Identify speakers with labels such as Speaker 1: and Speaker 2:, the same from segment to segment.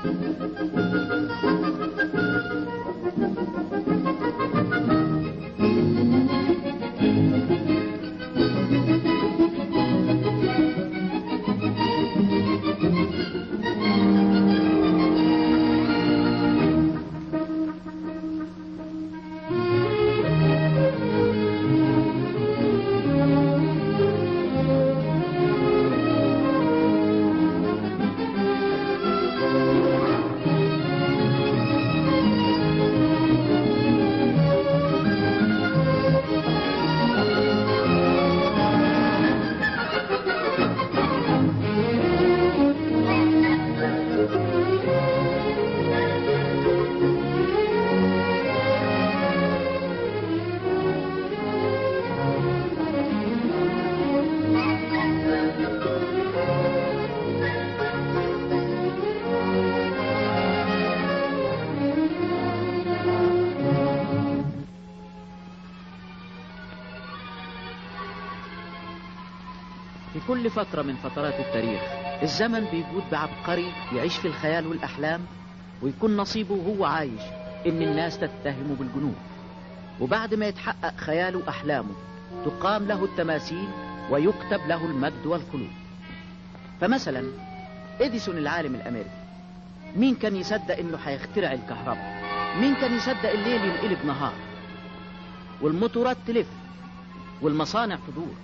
Speaker 1: في كل فترة من فترات التاريخ الزمن بيجود بعبقري يعيش في الخيال والأحلام ويكون نصيبه وهو عايش إن الناس تتهمه بالجنون وبعد ما يتحقق خياله وأحلامه تقام له التماثيل ويكتب له المجد والخلود فمثلا إديسون العالم الأمريكي مين كان يصدق إنه هيخترع الكهرباء مين كان يصدق الليل ينقلب نهار والموتورات تلف والمصانع تدور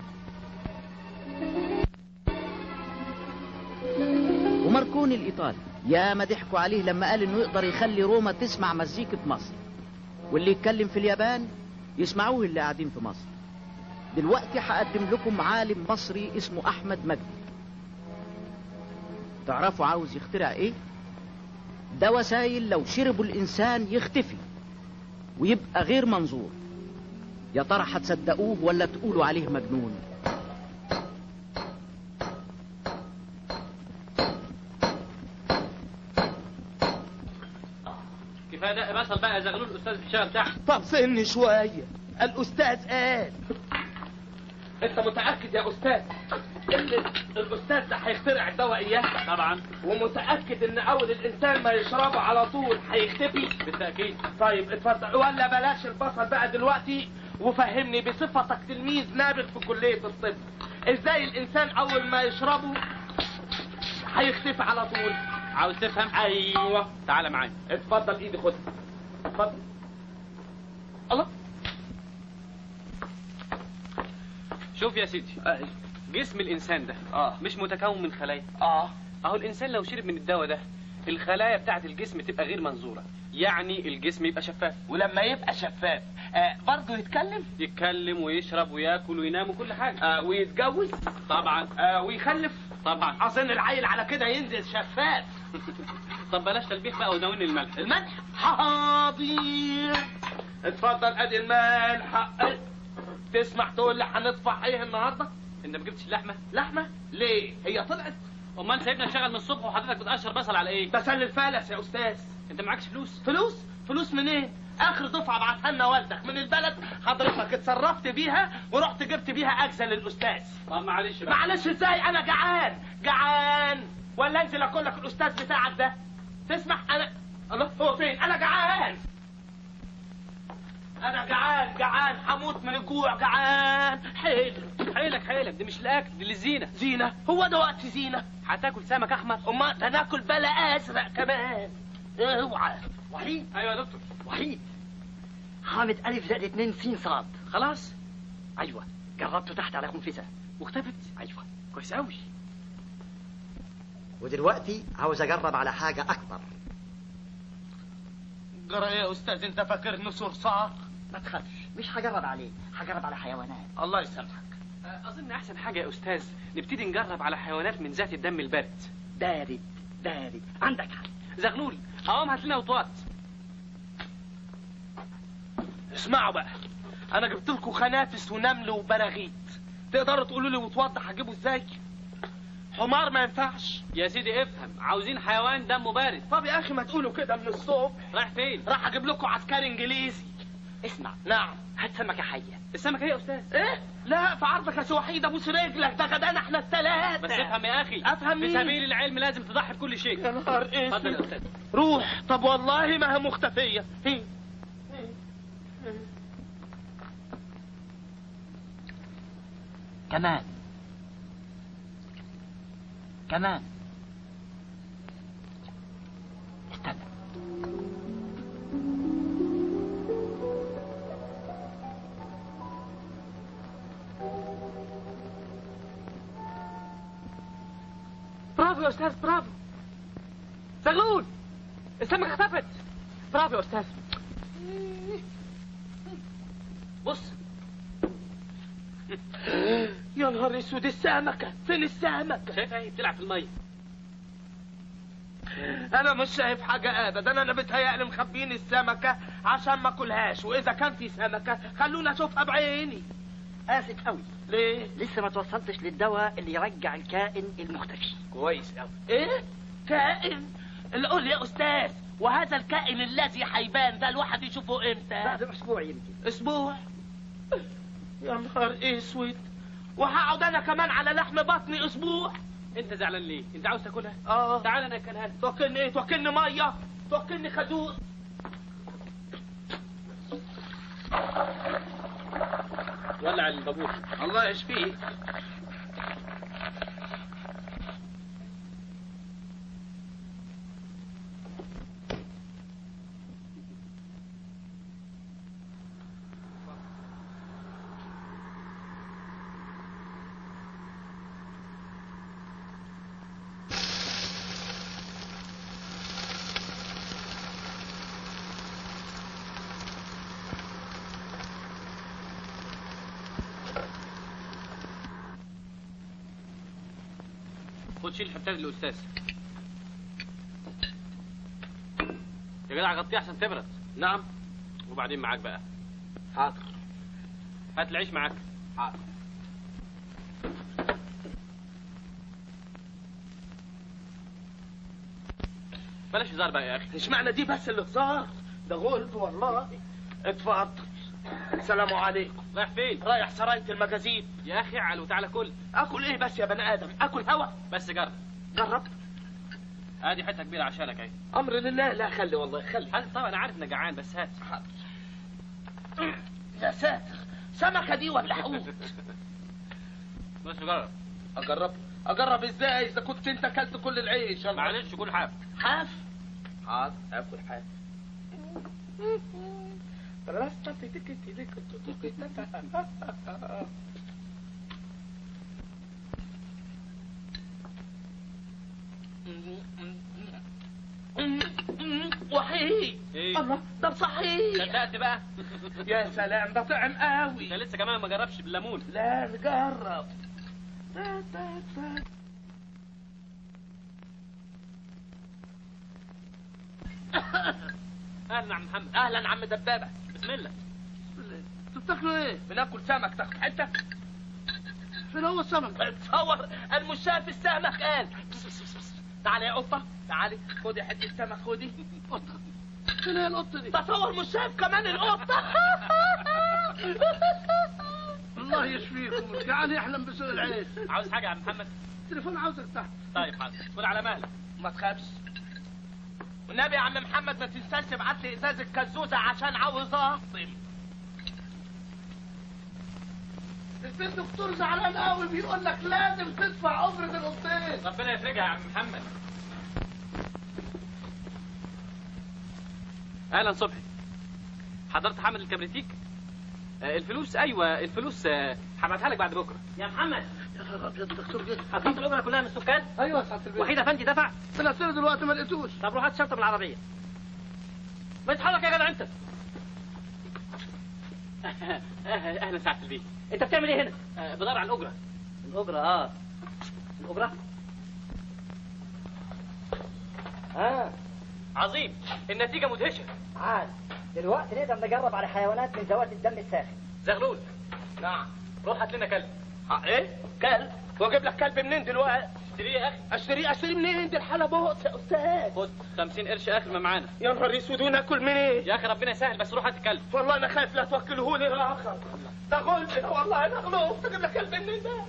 Speaker 1: وماركوني الإيطالي يا ما ضحكوا عليه لما قال إنه يقدر يخلي روما تسمع مزيكة مصر واللي يتكلم في اليابان يسمعوه اللي قاعدين في مصر دلوقتي هقدم لكم عالم مصري اسمه أحمد مجدي تعرفوا عاوز يخترع إيه؟ ده وسائل لو شربوا الإنسان يختفي ويبقى غير منظور يا ترى هتصدقوه ولا تقولوا عليه مجنون
Speaker 2: كفايه ده بصل بقى يا زغلول الاستاذ بيشتغل تحت
Speaker 3: طب سن شوية الأستاذ قال أنت متأكد يا أستاذ إن الأستاذ ده هيخترع الدواء إياه؟
Speaker 2: طبعا
Speaker 3: ومتأكد إن أول الإنسان ما يشربه على طول هيختفي؟
Speaker 2: بالتاكيد
Speaker 3: طيب اتفضل ولا بلاش البصل بقى دلوقتي وفهمني بصفتك تلميذ نابغ في كلية الطب ازاي الانسان اول ما يشربه هيختفي على طول
Speaker 2: عاوز تفهم
Speaker 3: ايوه
Speaker 2: تعالى معايا
Speaker 3: اتفضل ايدي خدها اتفضل الله
Speaker 2: شوف يا سيدي
Speaker 3: ايوه
Speaker 2: جسم الانسان ده
Speaker 3: اه
Speaker 2: مش متكون من خلايا
Speaker 3: اه
Speaker 2: اهو الانسان لو شرب من الدواء ده الخلايا بتاعت الجسم تبقى غير منظوره يعني الجسم يبقى شفاف
Speaker 3: ولما يبقى شفاف آه برضه يتكلم
Speaker 2: يتكلم ويشرب وياكل وينام وكل حاجه
Speaker 3: آه ويتجوز
Speaker 2: طبعا
Speaker 3: آه ويخلف
Speaker 2: طبعا
Speaker 3: اظن العيل على كده ينزل شفاف
Speaker 2: طب بلاش تلبيح بقى وناولني الملح
Speaker 3: الملح حاضر اتفضل ادي الملح تسمح تقول لي هندفع ايه النهارده
Speaker 2: انت ما جبتش اللحمه
Speaker 3: لحمه ليه هي طلعت
Speaker 2: امال سايبنا نشتغل من الصبح وحضرتك بتقشر بصل على ايه
Speaker 3: بسل الفلس يا استاذ
Speaker 2: انت معكش فلوس
Speaker 3: فلوس فلوس منين اخر دفعه بعتها لنا والدك من البلد حضرتك اتصرفت بيها ورحت جبت بيها اجزه للاستاذ
Speaker 2: طب معلش بقى
Speaker 3: معلش ازاي انا جعان جعان ولا انزل اكل لك الاستاذ بتاعك ده تسمح انا الله هو فين انا جعان انا جعان جعان هموت من الجوع جعان حيل
Speaker 2: حيلك حيلك دي مش الاكل دي للزينه
Speaker 3: زينه هو ده وقت زينه
Speaker 2: هتاكل سمك احمر
Speaker 3: امال ده ناكل بلا ازرق كمان اوعى
Speaker 4: وحيد
Speaker 2: ايوه يا دكتور
Speaker 4: وحيد حامد ألف زائد اتنين سين صاد
Speaker 2: خلاص
Speaker 4: أيوة جربته تحت على خنفسة
Speaker 2: واختفت
Speaker 4: أيوة
Speaker 2: كويس قوي
Speaker 5: ودلوقتي عاوز اجرب على حاجة اكبر
Speaker 3: جرى ايه يا استاذ انت فاكرني صرصار
Speaker 4: ما تخافش مش هجرب عليه هجرب على حيوانات
Speaker 3: الله يسامحك
Speaker 2: اظن احسن حاجه يا استاذ نبتدي نجرب على حيوانات من ذات الدم البارد
Speaker 4: بارد بارد عندك حق
Speaker 2: زغلول قوام هات لنا وطواط
Speaker 3: اسمعوا بقى انا جبت لكم خنافس ونمل وبراغيث تقدروا تقولوا لي وتوضح هجيبه ازاي حمار ما ينفعش
Speaker 2: يا سيدي افهم عاوزين حيوان دمه بارد
Speaker 3: طب يا اخي ما تقولوا كده من الصبح
Speaker 2: رايح فين
Speaker 3: راح اجيب لكم عسكري انجليزي
Speaker 4: اسمع
Speaker 3: نعم
Speaker 4: هات سمكة حية
Speaker 2: السمكه هي يا استاذ
Speaker 3: ايه لا في عرضك يا سي وحيد ابوس رجلك ده غدانا احنا الثلاثه
Speaker 2: بس افهم يا اخي
Speaker 3: أفهم
Speaker 2: في
Speaker 3: مين؟
Speaker 2: سبيل العلم لازم تضحي بكل شيء
Speaker 3: يا نهار
Speaker 2: اتفضل يا
Speaker 3: اسود
Speaker 2: استاذ
Speaker 3: روح طب والله ما هي مختفيه هي.
Speaker 4: كمان كمان استنى
Speaker 2: برافو يا استاذ برافو زغلول السمكه اختفت برافو يا استاذ بص
Speaker 3: يا نهار اسود السمكه فين السمكه
Speaker 2: شايفها هي بتلعب في الميه
Speaker 3: انا مش شايف حاجه ابدا انا بتهيألي مخبيين السمكه عشان ما اكلهاش واذا كان في سمكه خلونا اشوفها بعيني
Speaker 4: آسف قوي
Speaker 3: ليه
Speaker 4: لسه ما توصلتش للدواء اللي يرجع الكائن المختفي
Speaker 3: كويس قوي ايه كائن اللي قول لي يا استاذ وهذا الكائن الذي هيبان ده الواحد يشوفه امتى
Speaker 4: بعد اسبوع يمكن
Speaker 3: اسبوع يا نهار اسود وهقعد انا كمان على لحم بطني اسبوع
Speaker 2: انت زعلان ليه انت عاوز تاكلها
Speaker 3: اه
Speaker 2: تعال انا اكلها لك
Speaker 3: توكلني ايه توكلني ميه توكلني خازوق
Speaker 2: ولع البابور
Speaker 3: الله يشفيك
Speaker 2: خد شيل الحتات للاستاذ يا جدع غطيه عشان تبرد
Speaker 3: نعم
Speaker 2: وبعدين معاك بقى
Speaker 3: حاضر
Speaker 2: هات العيش معاك
Speaker 3: حاضر
Speaker 2: بلاش هزار بقى يا اخي
Speaker 3: اشمعنى دي بس اللي هزار ده غلب والله اتفضل السلام عليكم
Speaker 2: رايح فين
Speaker 3: رايح سراية المجازين
Speaker 2: يا اخي اعل وتعالى كل
Speaker 3: اكل ايه بس يا بني ادم اكل هوا
Speaker 2: بس جرب
Speaker 3: جرب
Speaker 2: ادي حته كبيره عشانك اهي
Speaker 3: امر لله لا خلي والله خلي
Speaker 2: هات طبعا انا عارف انك جعان بس هات
Speaker 3: يا ساتر سمكة دي ولا حوت
Speaker 2: بس جرب
Speaker 3: اجرب اجرب ازاي اذا كنت انت اكلت كل العيش يلا.
Speaker 2: معلش كل حاف
Speaker 3: حاف حاضر اكل حاف وحيد
Speaker 2: ايه
Speaker 3: الله ده صحيح
Speaker 2: صدقت بقى
Speaker 3: يا سلام ده طعم
Speaker 2: ده
Speaker 3: قوي
Speaker 2: لسه كمان ما جربش بالليمون
Speaker 3: لا نجرب تا- تا- تا.
Speaker 2: اهلا عم محمد
Speaker 3: اهلا عم دبابه
Speaker 2: بسم الله
Speaker 3: انتوا بتاكلوا ايه؟ بناكل سمك تاخد حته
Speaker 6: فين هو السمك؟
Speaker 3: تصور انا مش شايف السمك قال بس بس بس بس. تعالي يا قطه تعالي خدي حته سمك خدي
Speaker 6: قطة فين هي القطة دي؟
Speaker 3: تصور مش شايف كمان القطه
Speaker 6: الله يشفيكم الجعان يحلم بسوء العيش
Speaker 2: عاوز حاجه يا عم محمد
Speaker 6: التليفون عاوزك تحت
Speaker 2: طيب حاضر كل على مهلك
Speaker 3: ما تخافش والنبي يا عم محمد ما تنساش تبعت لي ازازه كزوزه عشان عاوز اهضم
Speaker 6: في الدكتور زعلان قوي بيقول لك لازم تدفع اجرة القطين
Speaker 2: ربنا يفرجها يا عم محمد اهلا صبحي حضرت حمل الكبريتيك آه، الفلوس ايوه الفلوس آه، هبعتها لك بعد بكره
Speaker 4: يا محمد
Speaker 6: يا نهار ابيض الدكتور جه
Speaker 4: هتحط الأجرة كلها من السكان
Speaker 6: ايوه يا سعاده البيت
Speaker 4: وحيد افندي دفع
Speaker 6: طلعت له دلوقتي ما لقيتوش
Speaker 4: طب روح هات شنطة من العربية ما تتحرك يا جدع انت
Speaker 2: اهلا سعاده البيه
Speaker 4: انت بتعمل ايه هنا؟
Speaker 2: آه، بدور على الاجره
Speaker 4: الأجرة اه الأجرة اه
Speaker 2: عظيم النتيجه مدهشه
Speaker 4: عاد دلوقتي نقدر نجرب على حيوانات من ذوات الدم الساخن
Speaker 2: زغلول
Speaker 3: نعم
Speaker 2: روح هات لنا كلب
Speaker 3: ها ايه كلب واجيب لك كلب منين دلوقتي
Speaker 2: اشتريه يا اخي
Speaker 3: اشتري اشتري منين دي الحالة بوت يا استاذ
Speaker 2: خد 50 قرش اخر ما معانا
Speaker 3: يا نهار اسود وناكل منين
Speaker 2: يا اخي ربنا يسهل بس روح هات الكلب
Speaker 3: والله انا خايف لا توكله لي الاخر ده غلب ده والله انا غلوب تجيب لك كلب منين ده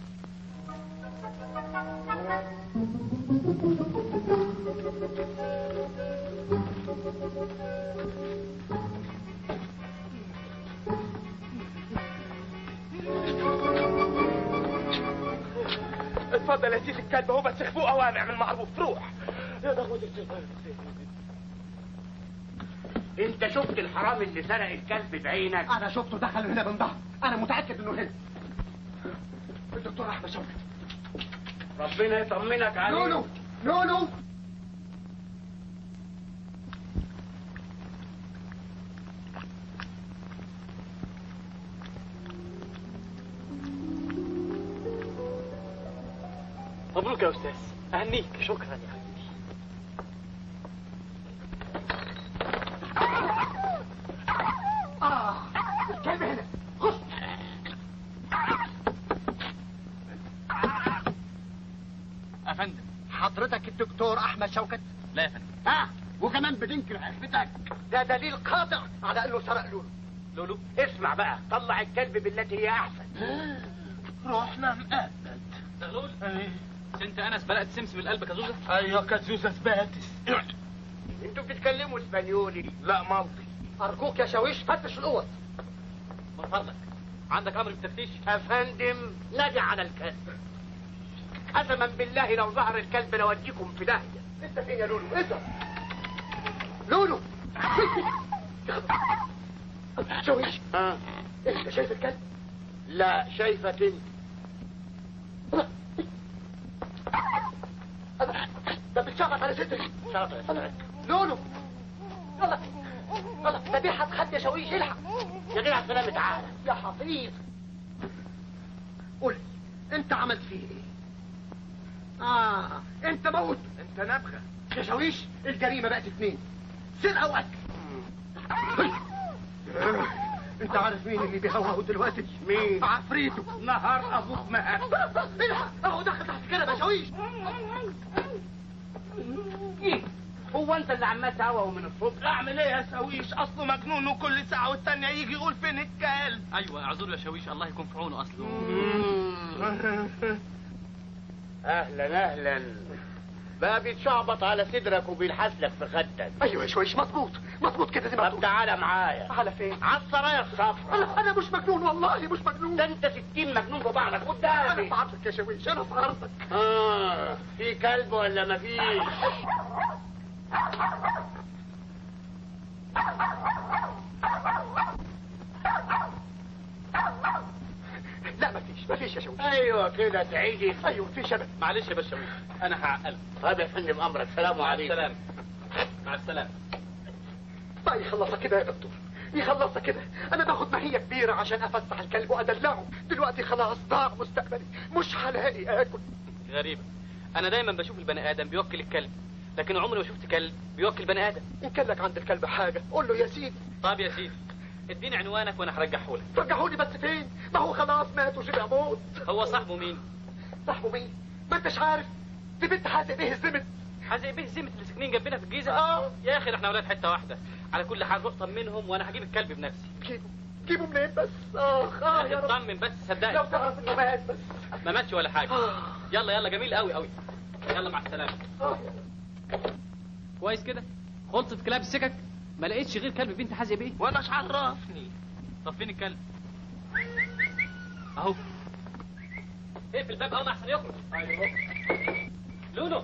Speaker 3: اتفضل يا سيدي الكلب هو بس اخفوه اوامع من معروف روح يا ده غلب
Speaker 7: انت شفت الحرامي اللي سرق الكلب بعينك
Speaker 6: انا شفته دخل هنا من ظهر انا متاكد انه هنا الدكتور احمد شوقي
Speaker 7: ربنا يطمنك عليه
Speaker 6: لولو لولو
Speaker 2: مبروك يا استاذ اهنيك شكرا يا حبيبي
Speaker 6: اه الكلب هنا خش
Speaker 2: افندم
Speaker 5: حضرتك الدكتور احمد شوكت
Speaker 2: لا يا فندم
Speaker 5: ها وكمان بتنكر عفتك ده دليل قاطع على انه سرق لولو
Speaker 2: لولو
Speaker 7: اسمع بقى طلع الكلب بالتي هي احسن
Speaker 3: رحنا مقابل
Speaker 2: زغلول انت انس بدات سمسم القلب كزوزه
Speaker 3: ايوه كزوزة سباتس
Speaker 7: انتوا بتتكلموا اسبانيولي
Speaker 3: لا مالطي
Speaker 5: ارجوك يا شاويش فتش الاوض
Speaker 2: من فضلك عندك امر بالتفتيش
Speaker 7: افندم نادي على الكلب قسما بالله لو ظهر الكلب لوديكم في داهيه
Speaker 5: انت فين يا لولو انت لولو شاويش
Speaker 7: ها
Speaker 5: انت شايف الكلب
Speaker 7: لا شايفك انت
Speaker 5: ده بتشخط على صدري
Speaker 7: شاطر
Speaker 5: لولو يلا يلا ده دي هتخدي يا شاويش الحق
Speaker 7: يا جدع سلامة تعالى
Speaker 5: يا حفيظ قول لي انت عملت فيه ايه اه انت موت
Speaker 3: انت نبغة
Speaker 5: يا شاويش الجريمه بقت اتنين سرقه وقتل انت عارف مين اللي بيهوهو دلوقتي
Speaker 7: مين؟
Speaker 5: عفريته
Speaker 3: نهار ابوك مهر
Speaker 5: الحق اهو دخل تحت كنبه يا شاويش
Speaker 7: هو انت اللي عمال تهوى من الصبح
Speaker 3: اعمل ايه يا سويش اصله مجنون وكل ساعة والتانية يجي يقول فين الكلب
Speaker 2: ايوه اعذر يا شاويش الله يكون في عونه اصله
Speaker 7: اهلا اهلا بقى بيتشعبط على صدرك وبيلحس لك في خدك
Speaker 5: ايوه يا شاويش مظبوط مظبوط كده زي ما
Speaker 7: طب
Speaker 5: بتقول
Speaker 7: تعالى معايا
Speaker 5: على فين
Speaker 7: على السرايا الصفراء
Speaker 5: انا انا مش مجنون والله مش مجنون
Speaker 7: ده انت ستين مجنون في بعضك
Speaker 5: انا
Speaker 7: قدامي
Speaker 5: في عرضك يا شاويش انا في عرضك
Speaker 7: اه في كلب ولا مفيش
Speaker 5: لا مفيش مفيش يا شاويش
Speaker 7: ايوه كده تعيدي
Speaker 5: ايوه في شبك
Speaker 2: معلش يا باشا شاويش انا هعقلك
Speaker 7: طب يا فندم امرك سلام
Speaker 2: مع
Speaker 7: عليكم
Speaker 2: السلامه مع السلامه
Speaker 5: ما يخلصها كده يا دكتور يخلصها كده انا باخد ماهية كبيرة عشان افسح الكلب وادلعه دلوقتي خلاص ضاع مستقبلي مش هلاقي اكل
Speaker 2: غريبه انا دايما بشوف البني ادم بيوكل الكلب لكن عمري ما شفت كلب بيوكل بني ادم
Speaker 5: ان كان لك عند الكلب حاجة قول له يا سيدي
Speaker 2: طب يا سيدي اديني عنوانك وانا هرجعه لك
Speaker 5: رجعوني بس فين ما هو خلاص مات وشبع موت
Speaker 2: هو صاحبه مين
Speaker 5: صاحبه مين ما انتش عارف دي بنت حاسق بيه الزمن
Speaker 2: حازق بيه زمة اللي ساكنين جنبنا في الجيزه
Speaker 5: اه
Speaker 2: يا اخي ده احنا اولاد حته واحده على كل حال روح طمنهم وانا هجيب الكلب بنفسي
Speaker 5: جيبه جيبه منين بس اخ اه
Speaker 2: يا
Speaker 5: يا
Speaker 2: اخي
Speaker 5: رب
Speaker 2: اطمن بس
Speaker 5: لو
Speaker 2: صدقني
Speaker 5: تعرف انه مات بس
Speaker 2: ما ماتش ولا حاجه
Speaker 5: آه.
Speaker 2: يلا يلا جميل قوي قوي يلا مع السلامه
Speaker 5: آه.
Speaker 2: كويس كده خلصت كلاب السكك ما لقيتش غير كلب بنت حازق بيه
Speaker 3: وانا مش عرفني
Speaker 2: طب فين الكلب اهو اقفل الباب اهو احسن يخرج ايوه لولو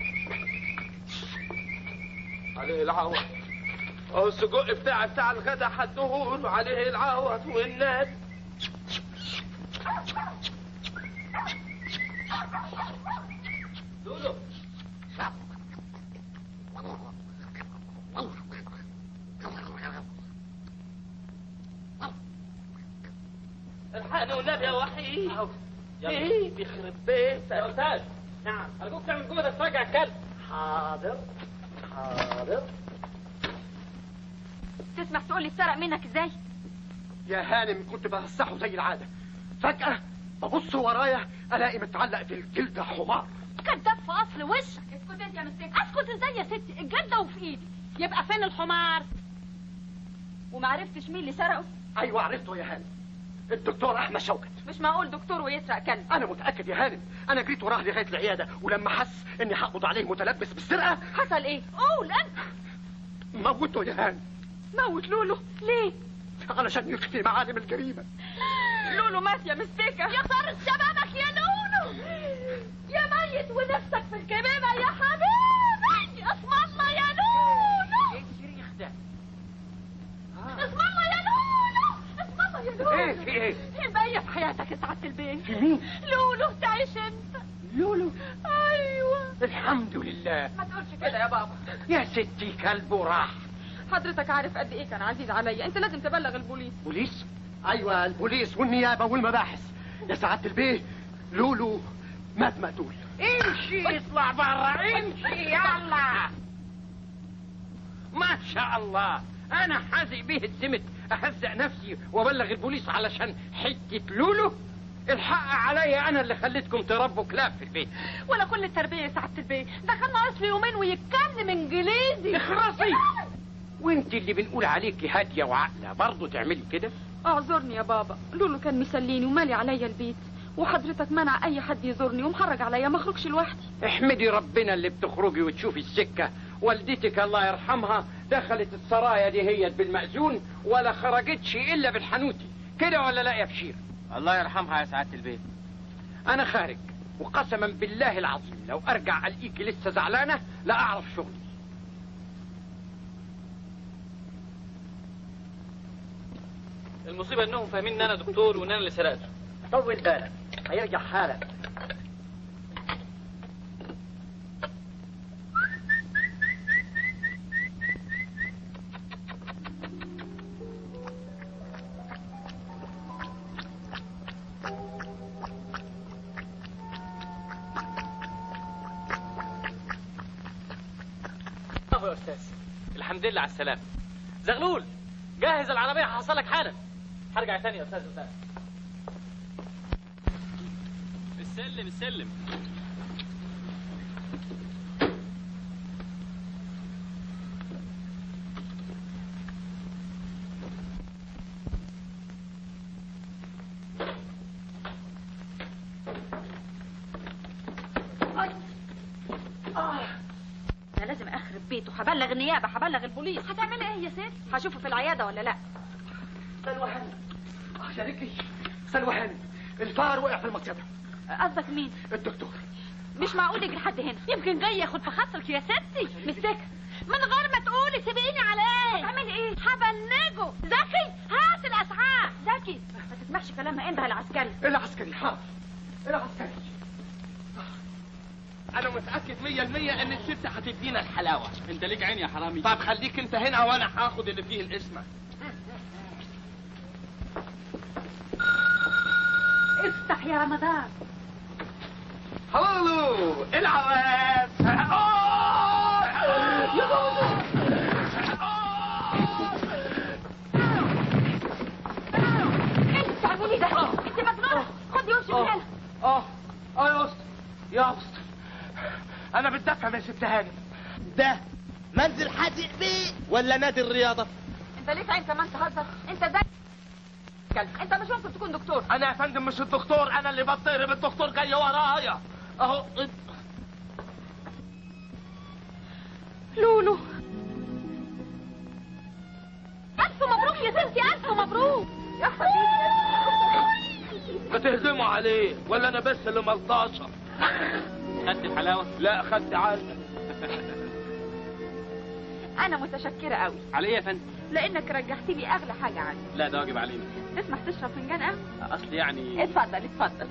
Speaker 3: عليه العوض اهو السجق بتاع بتاع الغدا حدهون وعليه العوض والناس
Speaker 2: لولو
Speaker 3: الحقني والنبي يا وحيد
Speaker 2: اهو يلا
Speaker 3: ايه بيخرب
Speaker 2: يا
Speaker 3: بيتك
Speaker 2: استاذ نعم ارجوك تعمل جهدك ترجع الكلب
Speaker 5: حاضر حاضر
Speaker 8: تسمح تقول لي اتسرق منك ازاي
Speaker 5: يا هانم كنت بهسحه زي العادة فجأة ببص ورايا الاقي متعلق في الجلد حمار
Speaker 8: كداب في اصل وشك اسكت انت يا مستك اسكت ازاي يا ستي الجده وفي ايدي يبقى فين الحمار وما عرفتش مين اللي سرقه
Speaker 5: ايوه عرفته يا هانم الدكتور احمد شوكت
Speaker 8: مش معقول دكتور ويسرق كلب
Speaker 5: انا متاكد يا هانم انا جريت وراه لغايه العياده ولما حس اني هقبض عليه متلبس بالسرقه
Speaker 8: حصل ايه قول انت
Speaker 5: موته يا هانم
Speaker 8: موت لولو ليه
Speaker 5: علشان يخفي معالم الجريمه
Speaker 8: لولو مات يا مستيكة يا خسارة شبابك يا لولو يا ميت ونفسك في الكمامة يا حبيبي اسم الله يا لولو
Speaker 7: ايه الشريخ ده
Speaker 8: اسم الله يا لولو اسم الله يا لولو
Speaker 7: ايه في ايه
Speaker 8: الباقية في حياتك يا سعادة البيت
Speaker 7: في مين
Speaker 8: لولو تعيش انت
Speaker 7: لولو
Speaker 8: ايوه
Speaker 7: الحمد لله
Speaker 8: ما تقولش كده يا بابا
Speaker 7: يا ستي كلبه راح
Speaker 8: حضرتك عارف قد ايه كان عزيز عليا انت لازم تبلغ البوليس
Speaker 5: بوليس ايوه البوليس والنيابه والمباحث يا سعاده البيه لولو مات مقتول
Speaker 7: امشي اطلع برا امشي يلا ما شاء الله انا حازق بيه الزمت اهزق نفسي وابلغ البوليس علشان حته لولو الحق عليا انا اللي خليتكم تربوا كلاب في البيت
Speaker 8: ولا كل التربية يا سعادة البيت ده كان ناقص له يومين ويتكلم انجليزي
Speaker 7: اخرسي وانت اللي بنقول عليكي هاديه وعاقله برضه تعملي كده
Speaker 8: اعذرني يا بابا لولو كان مسليني ومالي عليا البيت وحضرتك منع اي حد يزورني ومحرج عليا ما اخرجش لوحدي
Speaker 7: احمدي ربنا اللي بتخرجي وتشوفي السكة والدتك الله يرحمها دخلت السرايا دي هي بالمأذون ولا خرجتش إلا بالحنوتي كده ولا لا يا بشير
Speaker 2: الله يرحمها يا سعاده البيت
Speaker 7: أنا خارج وقسما بالله العظيم لو أرجع ألاقيكي لسه زعلانة لا أعرف شغلي
Speaker 2: المصيبه انهم فاهمين ان انا دكتور وان انا اللي سرقته
Speaker 4: طول بالك هيرجع حالك
Speaker 2: برافو يا استاذ الحمد لله على السلامه زغلول جهز العربيه هحصلك حالا هرجع تاني يا استاذ استاذ السلم السلم
Speaker 8: انا لازم اخرب بيته هبلغ النيابه هبلغ البوليس هتعملي ايه يا ست هشوفه في العياده ولا لا
Speaker 5: سلوى هانم اه يا رجلي سلوى هانم الفار وقع في المصيدة
Speaker 8: قصدك مين
Speaker 5: الدكتور
Speaker 8: مش معقول يجي لحد هنا يمكن جاي ياخد في خاطرك يا ستي مستك من غير ما تقولي سيبيني عليه هتعملي ايه هبلغه زكي هات الاسعاف زكي ما تسمعش كلامها انده العسكري
Speaker 5: العسكري حاضر العسكري
Speaker 3: انا متاكد مية المية ان الست هتدينا الحلاوه
Speaker 2: انت ليك عين يا حرامي
Speaker 3: طب خليك انت هنا وانا هاخد اللي فيه الاسم
Speaker 8: افتح يا رمضان
Speaker 3: هلو العواز آه! يا بابا.
Speaker 8: ايه بتعملي ده انت مجنونه خدي وامشي من هنا
Speaker 3: اه اه يا اسطى يا اسطى انا بتدفع يا ست هانم
Speaker 6: ده منزل حادق بيه ولا نادي الرياضة
Speaker 8: انت ليك عين كمان تهزر انت زي كلب انت مش ممكن تكون دكتور
Speaker 3: انا يا فندم مش الدكتور انا اللي بضطرب الدكتور جاي ورايا اهو
Speaker 8: لولو الف مبروك يا ستي الف مبروك يا حبيبي
Speaker 3: ما تهجموا عليه ولا انا بس اللي ملطاشه
Speaker 2: خدت الحلاوه
Speaker 3: لا خدت عالك
Speaker 8: انا متشكره قوي
Speaker 2: على ايه يا فندم
Speaker 8: لانك رجعت لي اغلى حاجه عندي
Speaker 2: لا ده واجب علينا
Speaker 8: تسمح تشرب فنجان قهوه
Speaker 2: اصل يعني
Speaker 8: اتفضل اتفضل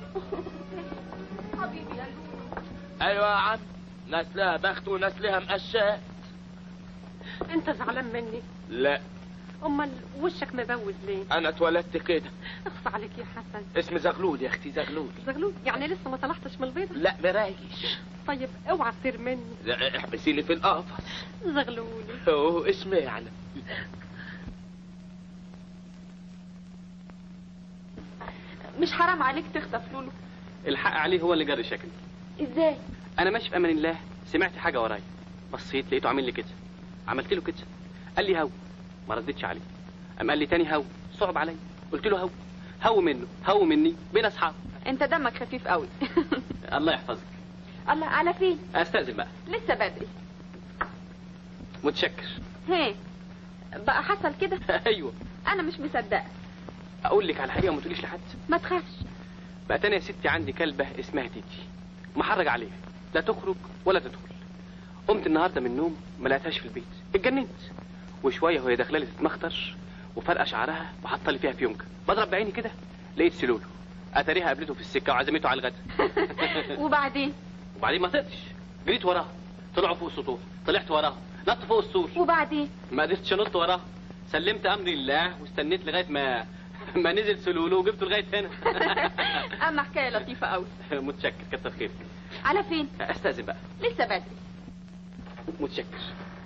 Speaker 8: حبيبي يا
Speaker 3: ايوه يا عم ناس لها بخت وناس لها مقشات
Speaker 9: انت زعلان مني
Speaker 3: لا
Speaker 9: امال وشك مبوز ليه
Speaker 3: انا اتولدت كده
Speaker 9: اخص عليك يا حسن
Speaker 3: اسمي زغلول يا اختي زغلول
Speaker 9: زغلول يعني لسه ما طلعتش من البيضة
Speaker 3: لا برايش
Speaker 9: طيب اوعى تصير مني
Speaker 3: لا احبسيني في القفص
Speaker 9: زغلولي
Speaker 3: اوه اسمي يعني
Speaker 8: مش حرام عليك تخطف لولو
Speaker 2: الحق عليه هو اللي جري شكلي
Speaker 8: ازاي
Speaker 2: انا ماشي في امان الله سمعت حاجه ورايا بصيت لقيته عامل لي كده عملت له كده قال لي هو ما ردتش عليه قام قال لي تاني هو صعب عليا قلت له هو هو منه هو مني بين اصحاب
Speaker 9: انت دمك خفيف قوي
Speaker 2: الله يحفظك
Speaker 8: الله على فين
Speaker 2: استاذن بقى
Speaker 9: لسه بدري
Speaker 2: متشكر
Speaker 9: هي بقى حصل كده
Speaker 2: ايوه
Speaker 9: انا مش مصدقه
Speaker 2: اقول لك على حاجه وما تقوليش لحد
Speaker 9: ما تخافش
Speaker 2: بقى انا يا ستي عندي كلبه اسمها تيتي محرج عليها لا تخرج ولا تدخل قمت النهارده من النوم ما لقيتهاش في البيت اتجننت وشويه وهي داخله لي تتمخطر وفرقه شعرها وحاطه لي فيها فيونكه بضرب بعيني كده لقيت سلولو اتاريها قابلته في السكه وعزمته على الغدا
Speaker 9: وبعدين
Speaker 2: وبعدين ما طقتش جريت وراها طلعوا فوق السطوح طلعت وراها نط فوق السور
Speaker 9: وبعدين
Speaker 2: ما قدرتش انط وراها سلمت امري لله واستنيت لغايه ما ما نزل سلولو وجبته لغايه هنا
Speaker 9: اما حكايه لطيفه قوي
Speaker 2: متشكر كتر خيرك
Speaker 9: على فين
Speaker 2: استاذن بقى
Speaker 9: لسه بدري
Speaker 2: متشكر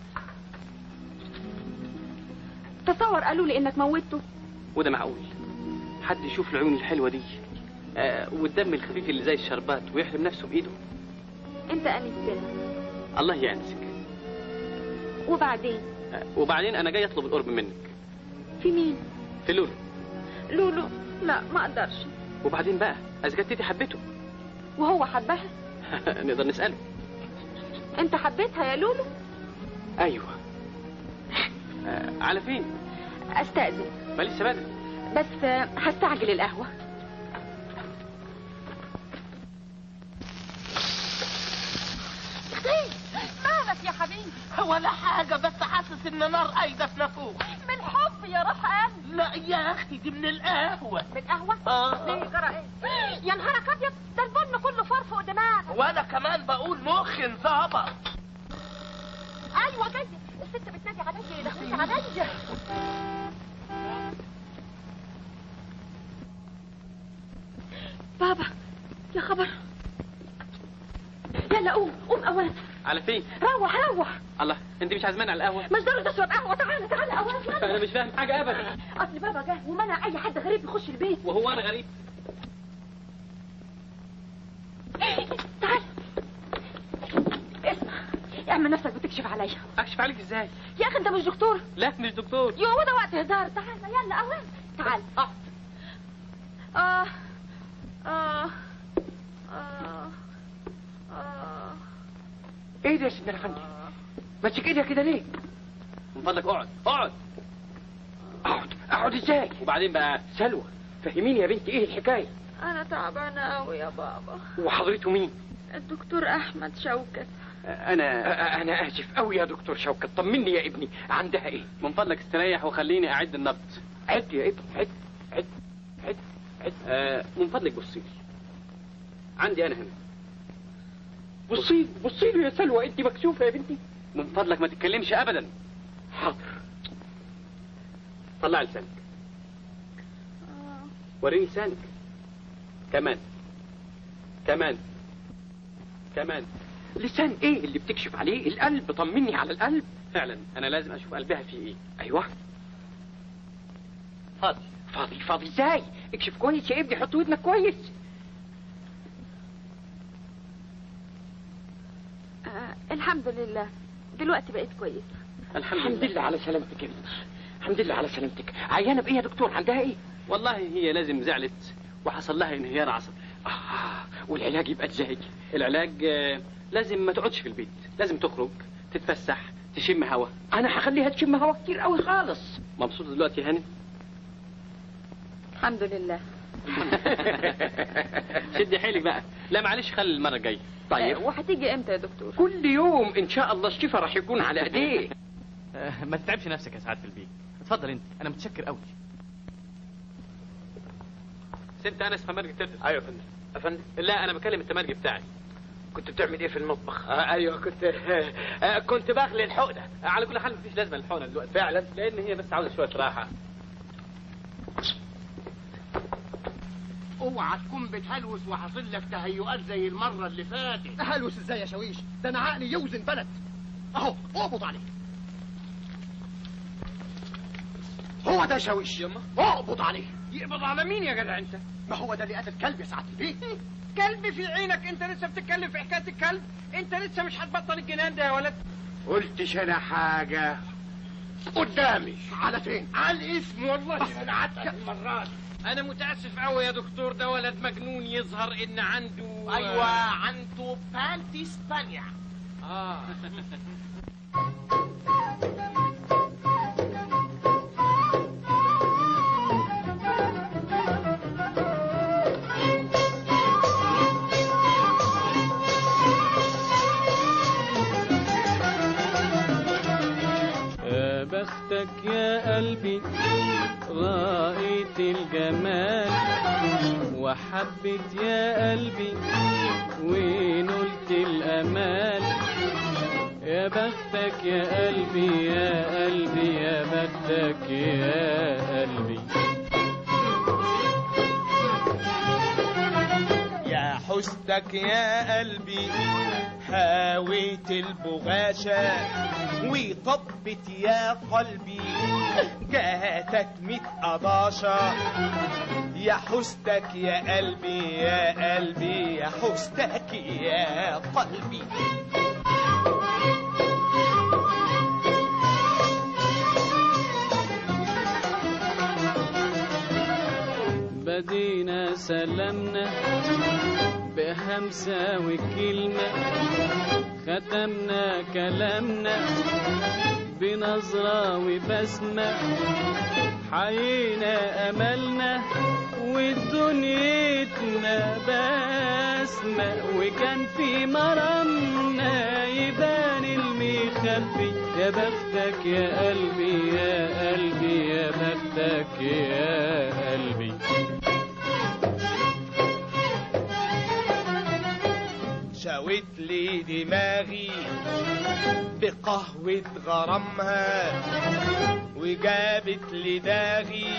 Speaker 9: تصور قالوا لي انك موتته
Speaker 2: وده معقول حد يشوف العيون الحلوه دي آه والدم الخفيف اللي زي الشربات ويحرم نفسه بايده
Speaker 9: انت انستنا
Speaker 2: الله يأنسك
Speaker 9: وبعدين
Speaker 2: آه وبعدين انا جاي اطلب القرب منك
Speaker 9: في مين
Speaker 2: في لولو
Speaker 9: لولو لا ما اقدرش
Speaker 2: وبعدين بقى اذا كانت تيتي حبته
Speaker 9: وهو حبها
Speaker 2: نقدر نساله
Speaker 9: انت حبيتها يا لولو
Speaker 2: ايوه آه على فين
Speaker 9: استاذن
Speaker 2: ما لسه بدري
Speaker 9: بس آه، هستعجل القهوه
Speaker 8: مالك يا حبيبي
Speaker 3: ولا حاجة بس حاسس ان نار قايدة في نافوخ
Speaker 8: من حب يا روح قلبي
Speaker 3: لا يا اختي دي من القهوة
Speaker 8: من قهوة
Speaker 3: آه.
Speaker 8: ليه جرى ايه يا نهارك ابيض ده البن كله فرفق دماغ
Speaker 3: وانا كمان بقول مخي انظبط
Speaker 8: ايوه جاي الست بتنادي عليا دخلت عليا
Speaker 9: بابا يا خبر يلا قوم قوم اولا
Speaker 2: على فين
Speaker 9: روح روح
Speaker 2: الله انت مش عازمان على القهوه
Speaker 9: مش ضروري تشرب قهوه تعالى تعالى اولا
Speaker 2: انا
Speaker 9: يلا
Speaker 2: مش فاهم حاجه ابدا
Speaker 9: اصل بابا جه ومنع اي حد غريب يخش البيت
Speaker 2: وهو انا غريب
Speaker 9: تعال اسمع اعمل نفسك بتكشف عليا
Speaker 2: اكشف عليك ازاي
Speaker 9: يا اخي انت مش دكتور
Speaker 2: لا مش دكتور
Speaker 9: يو هو ده وقت هزار تعال يلا اولا تعال اقعد اه اه اه اه
Speaker 7: ايه ده يا سيدنا الافندي ماسك ايدك كده ليه
Speaker 2: من فضلك اقعد اقعد
Speaker 7: اقعد اقعد ازاي
Speaker 2: وبعدين بقى
Speaker 7: سلوى فهميني يا بنتي ايه الحكايه
Speaker 9: انا تعبانه قوي يا بابا
Speaker 7: وحضرته مين
Speaker 9: الدكتور احمد شوكت
Speaker 7: انا انا اسف قوي يا دكتور شوكت طمني يا ابني عندها ايه
Speaker 2: من فضلك استريح وخليني اعد النبض
Speaker 7: عد يا ابني عد عد عد عد
Speaker 2: آه من فضلك بصي لي عندي انا هنا
Speaker 7: بصي بصي له يا سلوى انت مكسوفه يا بنتي
Speaker 2: من فضلك ما تتكلمش ابدا
Speaker 7: حاضر
Speaker 2: طلع لسانك وريني لسانك كمان كمان كمان
Speaker 7: لسان ايه اللي بتكشف عليه القلب طمني على القلب
Speaker 2: فعلا انا لازم اشوف قلبها فيه ايه
Speaker 7: ايوه
Speaker 2: فاضي
Speaker 7: فاضي فاضي ازاي اكشف كويس يا ابني حط ودنك كويس
Speaker 9: آه الحمد لله دلوقتي بقيت كويس
Speaker 2: الحمد,
Speaker 7: الحمد لله على سلامتك يا بنتي الحمد لله على سلامتك عيانه بايه يا دكتور عندها ايه
Speaker 2: والله هي لازم زعلت وحصل لها انهيار عصبي
Speaker 7: اه والعلاج يبقى ازاي
Speaker 2: العلاج آه، لازم ما تقعدش في البيت لازم تخرج تتفسح تشم هوا
Speaker 7: انا هخليها تشم هوا كتير قوي خالص
Speaker 2: مبسوط دلوقتي يا هاني
Speaker 9: الحمد لله
Speaker 2: شدي حيلك بقى لا معلش خلي المره الجايه
Speaker 7: طيب
Speaker 9: آه وهتيجي امتى يا دكتور
Speaker 7: كل يوم ان شاء الله الشفا راح يكون على ايديه
Speaker 10: ما تتعبش نفسك يا سعاده البيت اتفضل انت انا متشكر قوي
Speaker 2: انت انس تمرجي بتدرس
Speaker 7: ايوه يا فندم يا فندم
Speaker 2: لا انا بكلم التمرجي بتاعي
Speaker 7: كنت بتعمل ايه في المطبخ
Speaker 3: آه ايوه كنت آه كنت بغلي الحقنة
Speaker 2: على كل حال مفيش لازمه للحقنه دلوقتي
Speaker 3: فعلا
Speaker 2: لان هي بس عاوزه شويه راحه
Speaker 6: اوعى تكون بتهلوس وحاصل لك تهيؤات زي المرة اللي فاتت
Speaker 5: هلوس ازاي يا شاويش ده انا عقلي يوزن بلد اهو اقبض عليه هو ده شاويش
Speaker 2: يما
Speaker 5: اقبض عليه
Speaker 7: يقبض على مين يا جدع انت
Speaker 5: ما هو ده اللي قتل كلب يا سعاده البيت
Speaker 7: كلب في عينك انت لسه بتتكلم في حكايه الكلب انت لسه مش هتبطل الجنان ده يا ولد
Speaker 11: قلتش انا حاجة قدامي
Speaker 5: على فين
Speaker 7: على الاسم والله انا عتك المره دي انا متاسف قوي يا دكتور ده ولد مجنون يظهر ان عنده
Speaker 3: ايوه عنده بانتي اسبانيا
Speaker 7: اه
Speaker 12: يا بختك يا قلبي رأيت الجمال وحبت يا قلبي ونلت الأمال يا بختك يا قلبي يا قلبي يا بختك يا قلبي
Speaker 3: يا حسنك يا قلبي هاويت البغاشة وطبت يا قلبي جاتك ميت قضاشة يا حسنك يا قلبي يا قلبي يا حسنك يا قلبي
Speaker 12: بدينا سلمنا بهمسة وكلمة ختمنا كلامنا بنظرة وبسمة حيينا أملنا ودنيتنا بسمة وكان في مرمنا يبان المخبي يا بختك يا قلبي يا قلبي يا بختك يا قلبي
Speaker 3: شاوت لي دماغي بقهوة غرامها وجابت لي داغي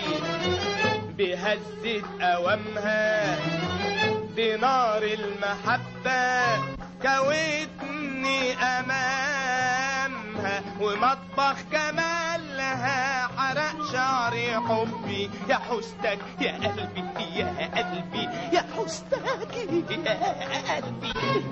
Speaker 3: بهزة أوامها بنار المحبة كوتني أمامها ومطبخ جمالها حرق شعري حبي يا حستك يا قلبي يا قلبي يا حستك يا قلبي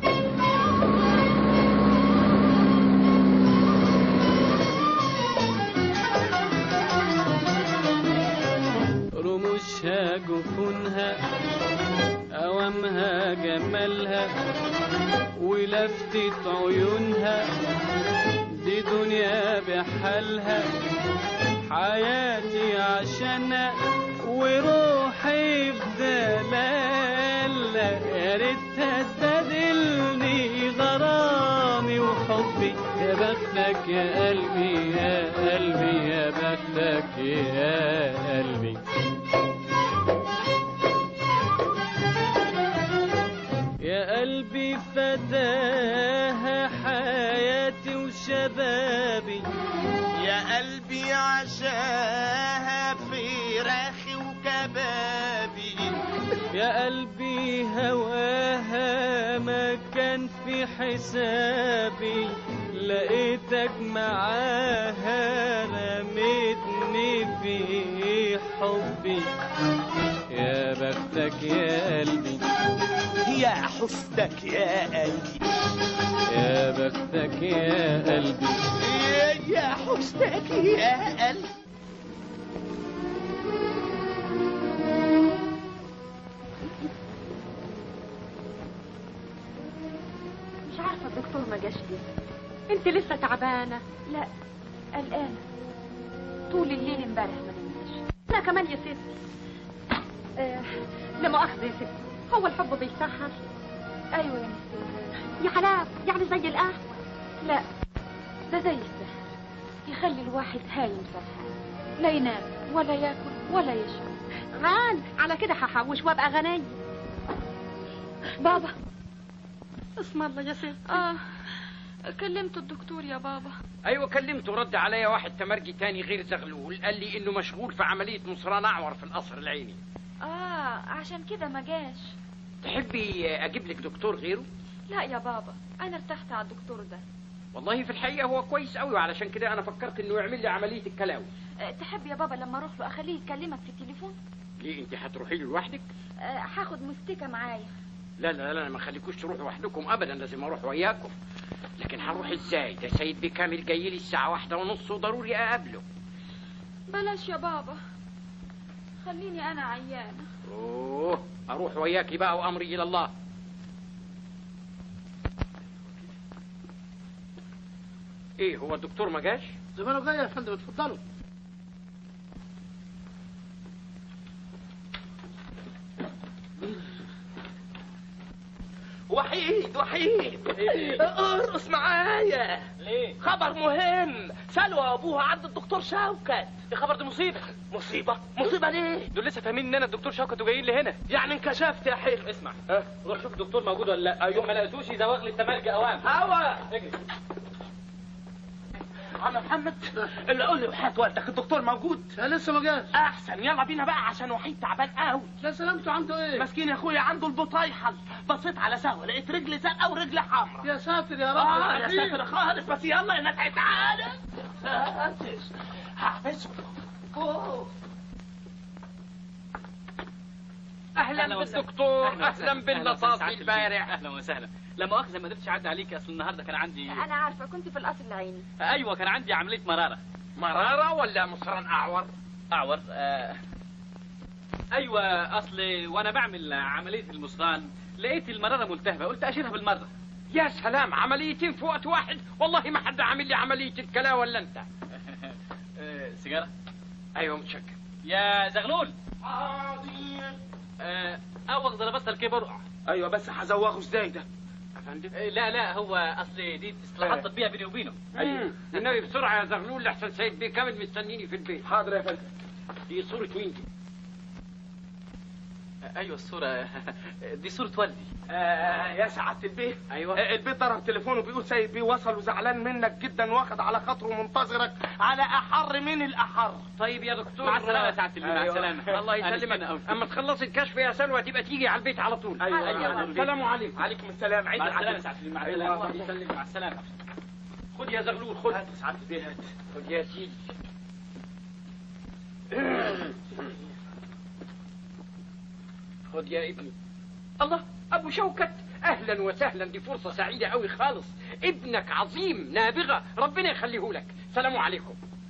Speaker 12: رموشها جفونها أوامها جمالها ولفتة عيونها دي دنيا بحالها حياتي عشانها وروحي بدلالها يا ريتها تبادلني غرامي وحبي يا بختك يا قلبي يا قلبي يا بختك يا قلبي يا قلبي فداها حياتي وشبابي
Speaker 3: يا قلبي عشاها فراخي وكبابي
Speaker 12: يا قلبي هواها ما كان في حسابي لقيتك معاها رميتني في حبي يا بختك يا قلبي
Speaker 3: يا حسنك يا قلبي
Speaker 12: يا بختك يا قلبي
Speaker 3: يا- يا حسنك يا قلبي
Speaker 8: مش عارفة الدكتور ما جاش ليه انت لسه تعبانة لا قلقانة طول الليل امبارح ما نمتش انا كمان يا ستي آه لا مؤاخذة يا ستي هو الحب بيسهر ايوه يا ستي يا حلاوة يعني زي القهوة لا ده زي السحر يخلي الواحد هايم سرحان لا ينام ولا ياكل ولا يشرب غان على كده هحوش وابقى غنية بابا اسم الله يا ستي اه كلمت الدكتور يا بابا
Speaker 7: ايوه كلمته رد عليا واحد تمرجي تاني غير زغلول قال لي انه مشغول في عمليه مصران اعور في القصر العيني
Speaker 8: اه عشان كده ما جاش
Speaker 7: تحبي اجيب لك دكتور غيره
Speaker 8: لا يا بابا انا ارتحت على الدكتور ده
Speaker 7: والله في الحقيقه هو كويس قوي وعلشان كده انا فكرت انه يعمل لي عمليه الكلاوي
Speaker 8: أه تحب يا بابا لما اروح له اخليه يكلمك في التليفون
Speaker 7: ليه انت هتروحي له لوحدك
Speaker 8: أه هاخد مستيكه معايا
Speaker 7: لا لا لا ما خليكوش تروحوا وحدكم ابدا لازم اروح وياكم لكن هروح ازاي ده سيد بكامل جاي لي الساعه واحدة ونص وضروري اقابله
Speaker 9: بلاش يا بابا خليني انا عيانه
Speaker 7: اوه اروح وياكي بقى وامري الى الله ايه هو الدكتور ما جاش
Speaker 6: زمانه جاي يا فندم اتفضلوا
Speaker 3: وحيد وحيد ارقص معايا
Speaker 2: ليه؟
Speaker 3: خبر مهم سلوى وابوها عند الدكتور شوكت
Speaker 2: الخبر ده مصيبه
Speaker 3: مصيبة مصيبة ليه
Speaker 2: دول لسه فاهمين ان انا الدكتور شوكت وجايين لي هنا
Speaker 3: يعني انكشفت يا حلو
Speaker 2: اسمع روح شوف الدكتور موجود ولا لا ايوه ما لقيتوش يزوغ لي التمرجة اوام
Speaker 3: هوا
Speaker 2: اجري
Speaker 3: عم محمد اللي قول لي وحياة والدك الدكتور موجود
Speaker 6: لا لسه ما جاش
Speaker 3: احسن يلا بينا بقى عشان وحيد تعبان قوي
Speaker 6: لا سلامته عنده ايه
Speaker 3: مسكين يا اخويا عنده البطايحل بصيت على سهوة لقيت رجل زرقاء ورجل حمراء
Speaker 6: يا ساتر يا رب
Speaker 3: اه يا
Speaker 6: العظيم.
Speaker 3: ساتر خالص بس يلا يا ناس تعالى ساتر هحبسه أوه.
Speaker 7: اهلا بالدكتور اهلا باللطاف البارع
Speaker 10: اهلا وسهلا لا مؤاخذه ما قدرتش اعدي عليك اصل النهارده كان عندي
Speaker 9: انا عارفه كنت في القصر العيني
Speaker 10: ايوه كان عندي عمليه مراره
Speaker 7: مرارة ولا مصرا اعور
Speaker 10: اعور آه. ايوه اصل وانا بعمل عمليه المصران لقيت المراره ملتهبه قلت اشيلها بالمره
Speaker 7: يا سلام عمليتين في وقت واحد والله ما حد عامل لي عملية الكلا ولا انت
Speaker 10: آه، سيجاره
Speaker 7: ايوه متشكر
Speaker 10: يا زغلول آه، اوغ ضربت الكبر
Speaker 3: ايوه بس هزوغه ازاي ده
Speaker 7: افندم
Speaker 10: آه، لا لا هو اصل دي اصلاحات طبيه بيني وبينه
Speaker 7: ايوه النبي بسرعة يا زغلول لحسن سيد بيه كامل مستنيني في البيت
Speaker 3: حاضر يا فندم
Speaker 7: دي صورة مين دي
Speaker 10: آه، ايوه الصوره دي صوره والدي
Speaker 3: آه يا سعادة البيه
Speaker 7: ايوه
Speaker 3: آه، البيت ضرب تليفونه بيقول سيد بيه وصل وزعلان منك جدا واخد على خاطره ومنتظرك على احر من الاحر
Speaker 7: طيب يا دكتور
Speaker 10: مع السلامه يا سعاده اللي مع
Speaker 7: أيوة.
Speaker 10: السلامه
Speaker 7: الله
Speaker 10: أنا
Speaker 7: يسلمك
Speaker 10: مستنى أوي.
Speaker 7: اما تخلصي الكشف يا سلوى تبقى تيجي على البيت على طول
Speaker 3: أيوة.
Speaker 10: أيوة.
Speaker 7: السلام عليكم
Speaker 3: عليكم السلام عيد
Speaker 10: مع السلامه يا
Speaker 3: العجل.
Speaker 10: سعاده اللي مع
Speaker 3: أيوة.
Speaker 10: السلامه الله يسلمك مع السلامه
Speaker 7: خد يا زغلول خد
Speaker 3: هات سعادة البيه هات
Speaker 7: خد يا سيدي خد يا ابني الله ابو شوكت اهلا وسهلا دي فرصه سعيده قوي خالص ابنك عظيم نابغه ربنا يخليه لك سلام عليكم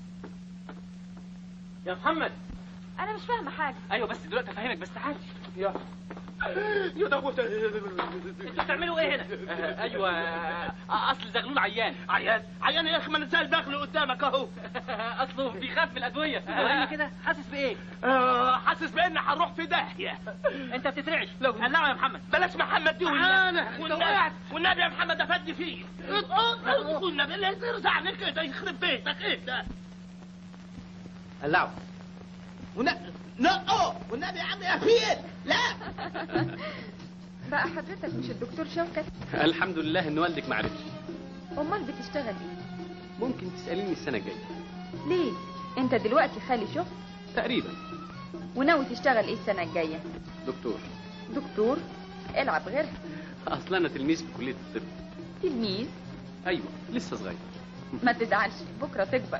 Speaker 2: يا محمد
Speaker 9: انا مش فاهمه حاجه
Speaker 10: ايوه بس دلوقتي افهمك بس تعالى
Speaker 3: يا يا دوت
Speaker 10: انتوا بتعملوا ايه هنا؟ آه، ايوه آه، اصل زغلول عيان
Speaker 3: عيان عيان يا اخي ما انا زي داخله قدامك اهو
Speaker 10: اصله بيخاف من الادويه وريني كده حاسس بايه؟
Speaker 3: آه، حاسس بان هنروح في داهيه
Speaker 10: انت بتترعش قلعه يا محمد
Speaker 3: بلاش محمد دي
Speaker 6: تعالى.
Speaker 3: والنبي والنبي يا محمد افدني فيه والنبي اللي يرزعني كده يخرب بيتك ايه ده
Speaker 6: قلعوا نقوا والنبي يا عم يا فيل لا
Speaker 9: بقى حضرتك مش الدكتور شوكت
Speaker 12: الحمد لله ان والدك ما عرفش
Speaker 9: امال بتشتغل ايه
Speaker 12: ممكن تساليني السنه الجايه
Speaker 9: ليه انت دلوقتي خالي شغل
Speaker 12: تقريبا
Speaker 9: وناوي تشتغل ايه السنه الجايه
Speaker 12: دكتور
Speaker 9: دكتور العب غيرها
Speaker 12: اصلا انا تلميذ في كليه الطب
Speaker 9: تلميذ
Speaker 12: ايوه لسه صغير
Speaker 9: ما تزعلش بكره تكبر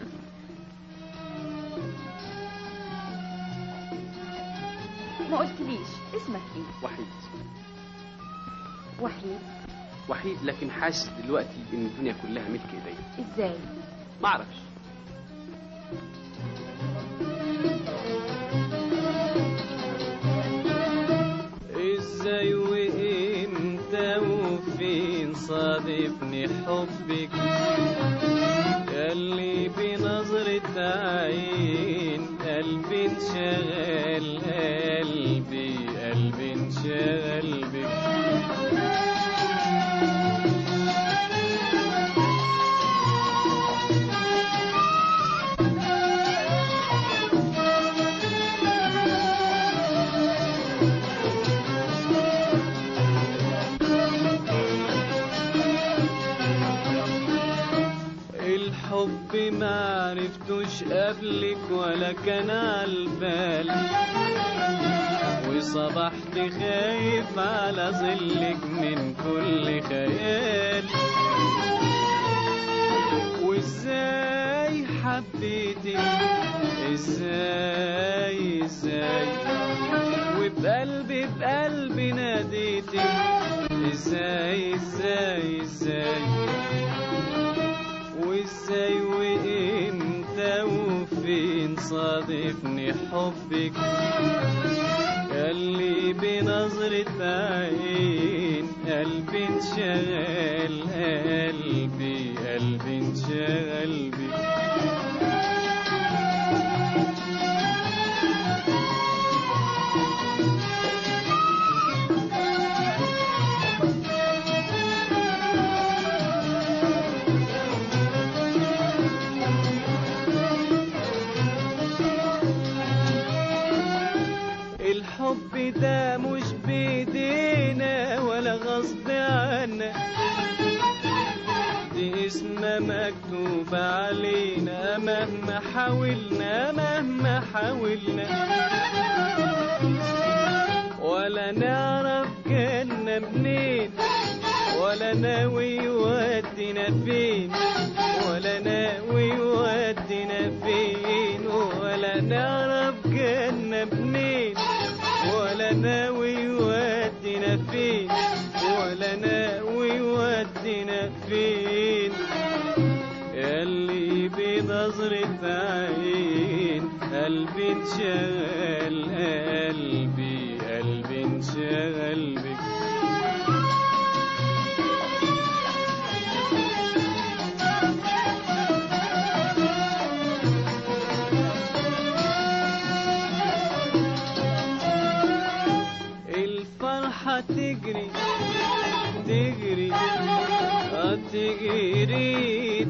Speaker 9: ما قلتليش اسمك ايه
Speaker 12: وحيد
Speaker 9: وحيد
Speaker 12: وحيد لكن حاسس دلوقتي ان الدنيا كلها ملك ايديا
Speaker 9: ازاي
Speaker 12: ما اعرفش ازاي وامتى وفين صادفني حبك اللي بنظرة عين قلبي انشغل قلبي قلبي انشغل بك الحب ما عرفتوش قبلك ولا كان عالبال وصبحت خايف على ظلك من كل خيال وازاي حبيتك ازاي ازاي
Speaker 13: وبقلبي بقلبي ناديتك ازاي ازاي ازاي وازاي وامتى وفين صادفني حبك اللي بنظرة عين قلبي انشغل قلبي قلبي انشغل بك الحب ده مش بيدينا ولا غصب عنا دي اسمها مكتوب علينا مهما حاولنا مهما حاولنا ولا نعرف جنة منين ولا ناوي يودينا فين ولا ناوي يودينا فين ولا نعرف جنة منين ولا ناوي يودينا فين ولا ناوي يودينا فين ياللي بنظرة عين قلبي انشغل قلبي قلبي انشغل بك الفرحة تجري تجري آه تجري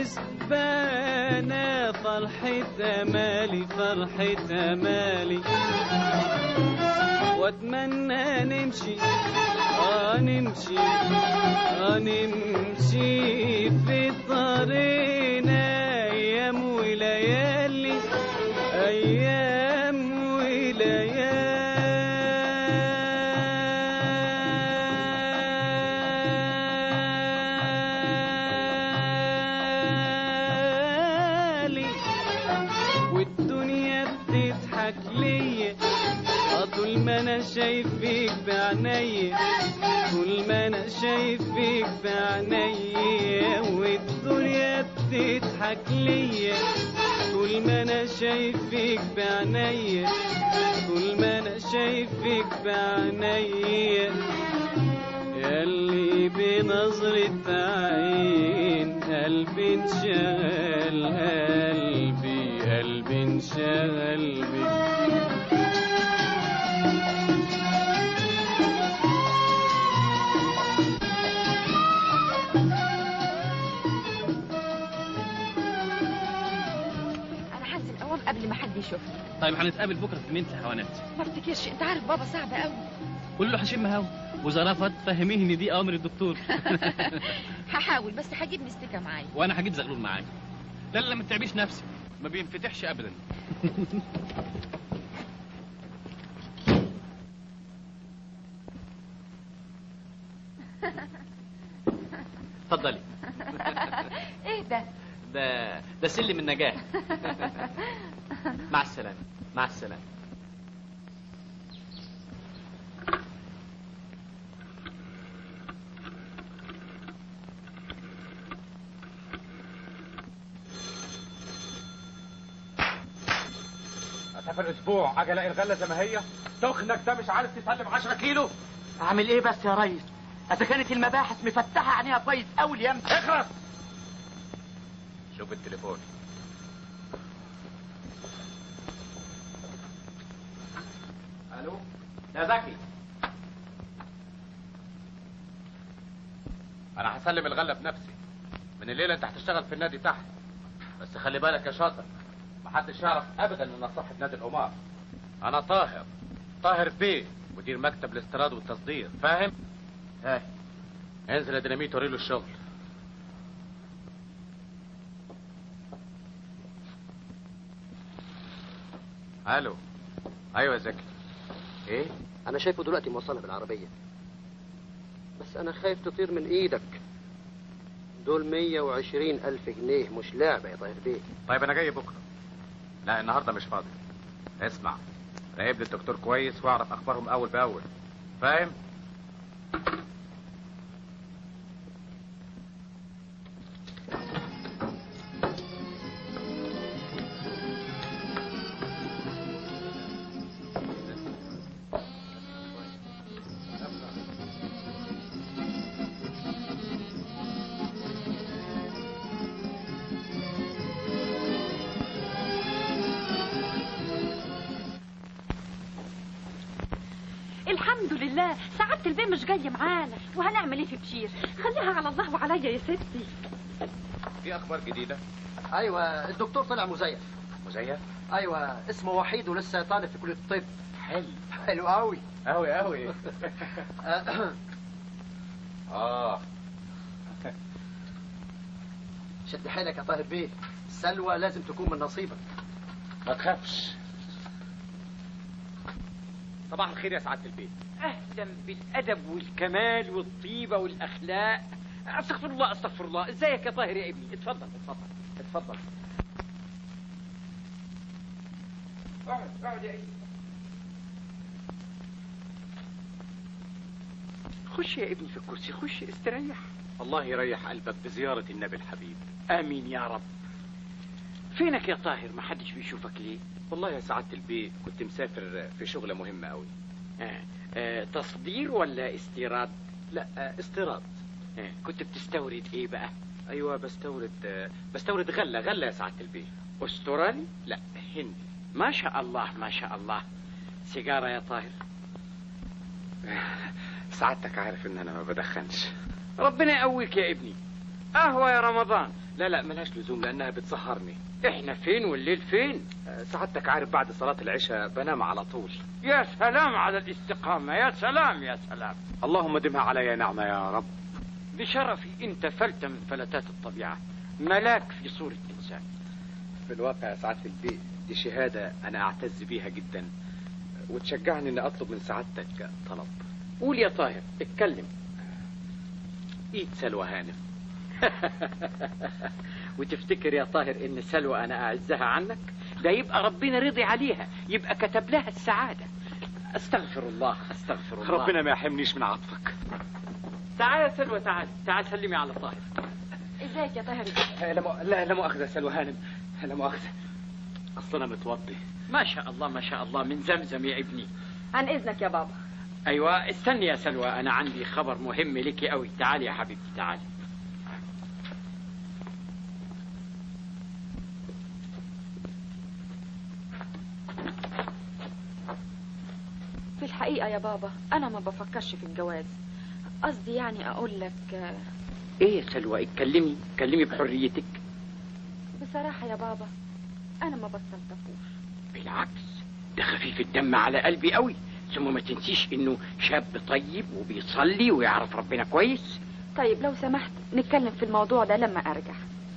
Speaker 13: تسبانا فرحة أمالي فرحة أمالي واتمنى نمشي اه نمشي اه نمشي في طريقنا ايام وليالي ايام وليالي والدنيا بتضحك ليا آه طول ما انا شايفك بعينيا طول ما انا شايفك بعينيا والدنيا بتضحك ليا طول ما انا شايفك بعينيا طول ما انا شايفك بعينيا ياللي بنظرة عين قلبي انشغل قلبي قلبي انشغل بك
Speaker 8: انا هنزل اقوم قبل ما حد يشوفني
Speaker 10: طيب هنتقابل بكره في جنينه الحيوانات
Speaker 8: ما افتكرش انت عارف بابا صعب قوي
Speaker 10: قول له هشم هوا واذا رفض فهميه ان دي اوامر الدكتور
Speaker 8: هحاول بس هجيب مستكه معايا
Speaker 10: وانا هجيب زغلول معايا لا لا ما تتعبيش نفسك ما بينفتحش ابدا اتفضلي
Speaker 8: ايه ده
Speaker 10: ده ده سلم النجاة مع السلامة مع السلامة
Speaker 14: اسافر اسبوع اجي الاقي الغله زي ما هي تخنك ده مش عارف تسلم 10 كيلو
Speaker 3: اعمل ايه بس يا ريس اذا كانت المباحث مفتحه عينيها كويس قوي اليوم
Speaker 14: اخرس شوف التليفون الو يا زكي انا هسلم الغله بنفسي من الليله انت هتشتغل في النادي تحت بس خلي بالك يا شاطر محدش يعرف ابدا ان انا صاحب نادي القمار انا طاهر طاهر بيه مدير مكتب الاستيراد والتصدير فاهم ها انزل يا ديناميت وريله الشغل الو ايوه يا زكي ايه
Speaker 15: انا شايفه دلوقتي موصلها بالعربيه بس انا خايف تطير من ايدك دول 120 الف جنيه مش لعبه يا طاهر بيه
Speaker 14: طيب انا جاي بكره لا النهارده مش فاضي اسمع راقب لي الدكتور كويس واعرف اخبارهم اول باول فاهم
Speaker 8: الحمد لله سعادة البيه مش جاي معانا وهنعمل ايه في بشير خليها على الله وعليا يا ستي
Speaker 14: في اخبار جديده
Speaker 15: ايوه الدكتور طلع مزيف
Speaker 14: مزيف
Speaker 15: ايوه اسمه وحيد ولسه طالب في كليه الطب
Speaker 14: حلو
Speaker 15: حلو قوي
Speaker 14: قوي قوي اه
Speaker 15: شد حيلك يا طاهر بيه سلوى لازم تكون من نصيبك
Speaker 14: ما تخافش صباح الخير يا سعاده البيت
Speaker 7: اهلا بالادب والكمال والطيبه والاخلاق استغفر الله استغفر الله ازيك يا طاهر يا ابني اتفضل اتفضل اتفضل اقعد اقعد يا ابني خش يا ابني في الكرسي خش استريح
Speaker 14: الله يريح قلبك بزياره النبي الحبيب
Speaker 7: امين يا رب فينك يا طاهر ما حدش بيشوفك ليه
Speaker 14: والله يا سعاده البيت كنت مسافر في شغله مهمه قوي
Speaker 7: آه. آه. تصدير ولا استيراد
Speaker 14: لا آه استيراد
Speaker 7: آه. كنت بتستورد ايه بقى
Speaker 14: ايوه بستورد آه بستورد غله غله يا سعاده البيت
Speaker 7: استرالي
Speaker 14: لا هندي
Speaker 7: ما شاء الله ما شاء الله سيجاره يا طاهر
Speaker 14: سعادتك عارف ان انا ما بدخنش
Speaker 7: ربنا يقويك يا ابني قهوه يا رمضان
Speaker 14: لا لا ملهاش لزوم لانها بتسهرني
Speaker 7: احنا فين والليل فين
Speaker 14: سعادتك عارف بعد صلاة العشاء بنام على طول
Speaker 7: يا سلام على الاستقامة يا سلام يا سلام
Speaker 14: اللهم دمها علي نعمة يا رب
Speaker 7: بشرفي انت فلتة من فلتات الطبيعة ملاك في صورة انسان
Speaker 14: في الواقع يا سعادة البيت دي شهادة انا اعتز بيها جدا وتشجعني اني اطلب من سعادتك طلب
Speaker 7: قول يا طاهر اتكلم
Speaker 14: ايد سلوى هانم
Speaker 7: وتفتكر يا طاهر ان سلوى انا اعزها عنك ده يبقى ربنا رضي عليها يبقى كتب لها السعادة استغفر الله استغفر الله
Speaker 14: ربنا ما يحرمنيش من عطفك
Speaker 7: تعال يا سلوى تعال تعال سلمي على طاهر
Speaker 8: ازيك يا طاهر
Speaker 14: لا مؤ... لا لا مؤاخذة يا سلوى هانم لا مؤاخذة اصل انا متوضي
Speaker 7: ما شاء الله ما شاء الله من زمزم يا ابني
Speaker 8: عن اذنك يا بابا
Speaker 7: ايوه استني يا سلوى انا عندي خبر مهم لك قوي تعالي يا حبيبتي تعالي
Speaker 8: في الحقيقة يا بابا أنا ما بفكرش في الجواز قصدي يعني أقول لك
Speaker 7: ايه يا سلوى اتكلمي اتكلمي بحريتك
Speaker 8: بصراحة يا بابا أنا ما بستلطفوش
Speaker 7: بالعكس ده خفيف الدم على قلبي قوي ثم ما تنسيش انه شاب طيب وبيصلي ويعرف ربنا كويس
Speaker 8: طيب لو سمحت نتكلم في الموضوع ده لما أرجع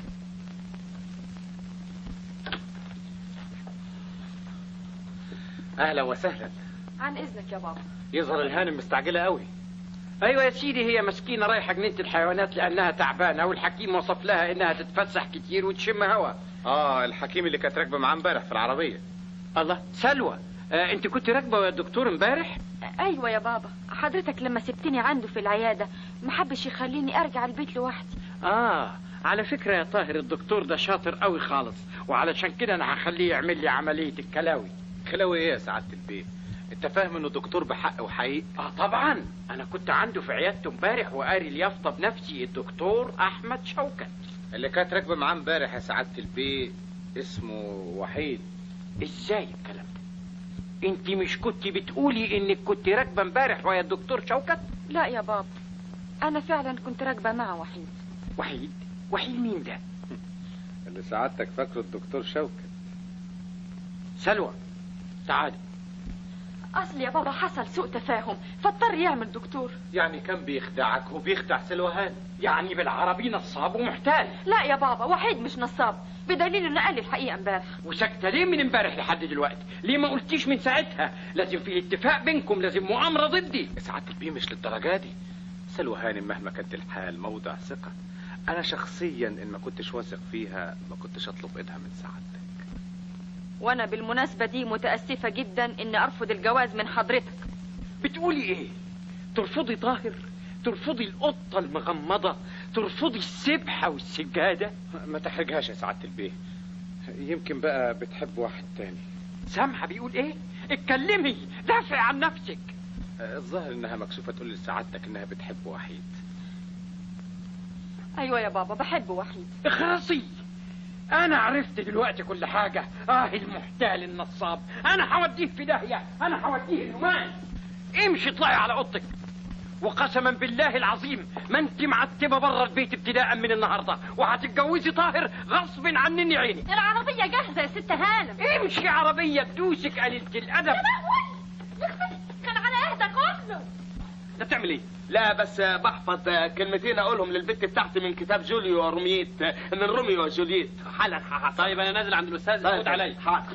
Speaker 14: اهلا وسهلا
Speaker 8: عن إذنك يا بابا
Speaker 14: يظهر الهانم مستعجلة قوي
Speaker 7: ايوه يا سيدي هي مسكينه رايحه جنينه الحيوانات لانها تعبانه والحكيم وصف لها انها تتفسح كتير وتشم هوا
Speaker 14: اه الحكيم اللي كانت راكبه معاه امبارح في العربيه
Speaker 7: الله سلوى آه انت كنت راكبه يا دكتور امبارح
Speaker 8: أيوة يا بابا حضرتك لما سبتني عنده في العيادة ما حبش يخليني أرجع البيت لوحدي
Speaker 7: اه على فكره يا طاهر الدكتور ده شاطر قوي خالص وعلشان كده انا هخليه يعمل لي عمليه الكلاوي
Speaker 14: خلاوي ايه يا سعاده البيت انت فاهم انه دكتور بحق وحقيقي
Speaker 7: اه طبعا انا كنت عنده في عيادته امبارح وقاري اليافطه بنفسي الدكتور احمد شوكت
Speaker 14: اللي كانت راكبه معاه امبارح يا سعاده البيت اسمه وحيد
Speaker 7: ازاي الكلام ده انت مش كنت بتقولي انك كنت راكبه امبارح ويا الدكتور شوكت
Speaker 8: لا يا بابا أنا فعلا كنت راكبة مع وحيد
Speaker 7: وحيد وحيد مين ده
Speaker 14: اللي سعادتك فاكره الدكتور شوكت
Speaker 7: سلوى تعالي
Speaker 8: أصل يا بابا حصل سوء تفاهم فاضطر يعمل دكتور
Speaker 14: يعني كان بيخدعك وبيخدع سلوى هانم
Speaker 7: يعني بالعربي نصاب ومحتال
Speaker 8: لا يا بابا وحيد مش نصاب بدليل انه قال لي الحقيقه امبارح
Speaker 7: وساكته ليه من امبارح لحد دلوقتي ليه ما قلتيش من ساعتها لازم في اتفاق بينكم لازم مؤامره ضدي
Speaker 14: سعاده البيه مش للدرجه دي سلوى هانم مهما كانت الحال موضع ثقه انا شخصيا ان ما كنتش واثق فيها ما كنتش اطلب ايدها من سعادتك
Speaker 8: وانا بالمناسبة دي متأسفة جدا اني ارفض الجواز من حضرتك
Speaker 7: بتقولي ايه ترفضي طاهر ترفضي القطة المغمضة ترفضي السبحة والسجادة
Speaker 14: ما تحرجهاش يا سعادة البيه يمكن بقى بتحب واحد تاني
Speaker 7: سامحة بيقول ايه اتكلمي دافع عن نفسك
Speaker 14: الظاهر انها مكسوفة تقول لسعادتك انها بتحب وحيد
Speaker 8: ايوه يا بابا بحب وحيد
Speaker 7: اخرسي انا عرفت دلوقتي كل حاجة اه المحتال النصاب انا هوديه في داهية انا هوديه النمان امشي اطلعي على اوضتك وقسما بالله العظيم ما انت معتبه بره البيت ابتداء من النهارده وهتتجوزي طاهر غصب عنني عيني
Speaker 8: العربية جاهزة يا ست هانم
Speaker 7: امشي عربيه بدوسك قليله الادب
Speaker 8: كان على اهدى كله
Speaker 3: انت بتعمل ايه؟ لا بس بحفظ كلمتين اقولهم للبت بتاعتي من كتاب جوليو وروميت من روميو وجولييت حالا هحصل
Speaker 10: طيب انا نازل عند الاستاذ
Speaker 3: طيب.
Speaker 10: خد علي
Speaker 3: حاضر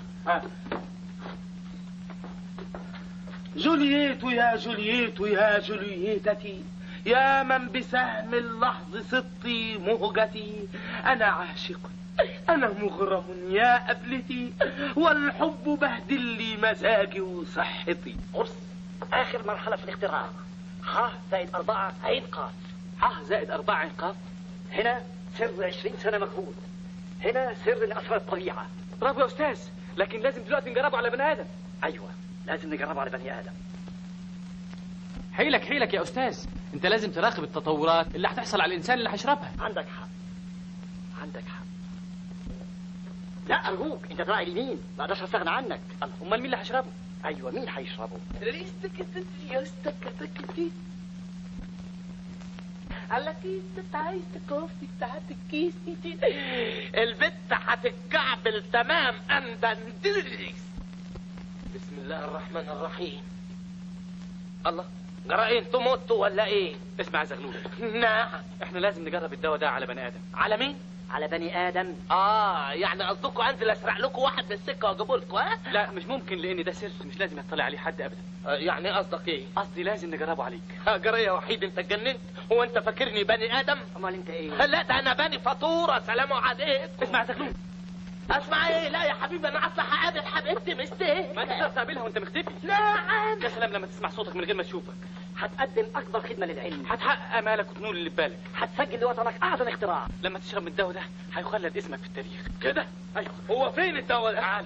Speaker 3: جولييت يا جولييت يا جولييتتي يا من بسهم اللحظ سطي مهجتي أنا عاشق أنا مغرم يا أبلتي والحب بهدل لي مزاجي وصحتي
Speaker 4: قرص آخر مرحلة في الاختراع ح زائد أربعة عين قاف
Speaker 3: ح زائد أربعة عين قاف
Speaker 4: هنا سر عشرين سنة مجهود هنا سر لأسرار الطبيعة
Speaker 2: برافو يا استاذ لكن لازم دلوقتي نجربه على بني ادم
Speaker 4: أيوة لازم نجربه على بني آدم
Speaker 10: حيلك حيلك يا استاذ انت لازم تراقب التطورات اللي هتحصل على الانسان اللي هيشربها
Speaker 4: عندك حق عندك حق لا أرجوك أنت تراعي اليمين ما أقدرش أستغنى عنك
Speaker 2: امال مين اللي هيشربه
Speaker 4: أيوة مين هيشربه
Speaker 3: على كيس عايز الكوفي بتاعت الكيس دي البت هتتكعبل تمام اندندريس بسم الله الرحمن الرحيم الله جرى ايه انتوا متوا ولا ايه
Speaker 2: اسمع يا زغلول
Speaker 3: نعم
Speaker 2: احنا لازم نجرب الدواء ده على بني ادم
Speaker 3: على مين
Speaker 4: على بني آدم
Speaker 3: اه يعني قصدكم انزل اسرق لكم واحد من السكه واجيبه لكم ها
Speaker 2: لا مش ممكن لان ده سر مش لازم يطلع عليه حد ابدا
Speaker 3: آه، يعني قصدك ايه
Speaker 2: قصدي لازم نجربه عليك
Speaker 3: آه، جرى يا وحيد انت اتجننت هو انت فاكرني بني ادم
Speaker 4: أمال أنت إيه
Speaker 3: لا ده انا بني فاتوره سلام عليكم
Speaker 2: اسمع يا زغلول
Speaker 3: اسمع ايه لا يا حبيبي انا اصلا هقابل حبيبتي مستهي
Speaker 2: ما انت تقدر تقابلها وانت مختفي
Speaker 3: نعم
Speaker 2: يا سلام لما تسمع صوتك من غير ما تشوفك
Speaker 4: هتقدم أكبر خدمة للعلم
Speaker 2: هتحقق امالك وتنول اللي في بالك
Speaker 4: هتسجل لوطنك أعظم اختراع
Speaker 2: لما تشرب من الدواء ده هيخلد اسمك في التاريخ
Speaker 3: كده
Speaker 2: ايوه
Speaker 3: هو فين الدواء ده
Speaker 2: تعالى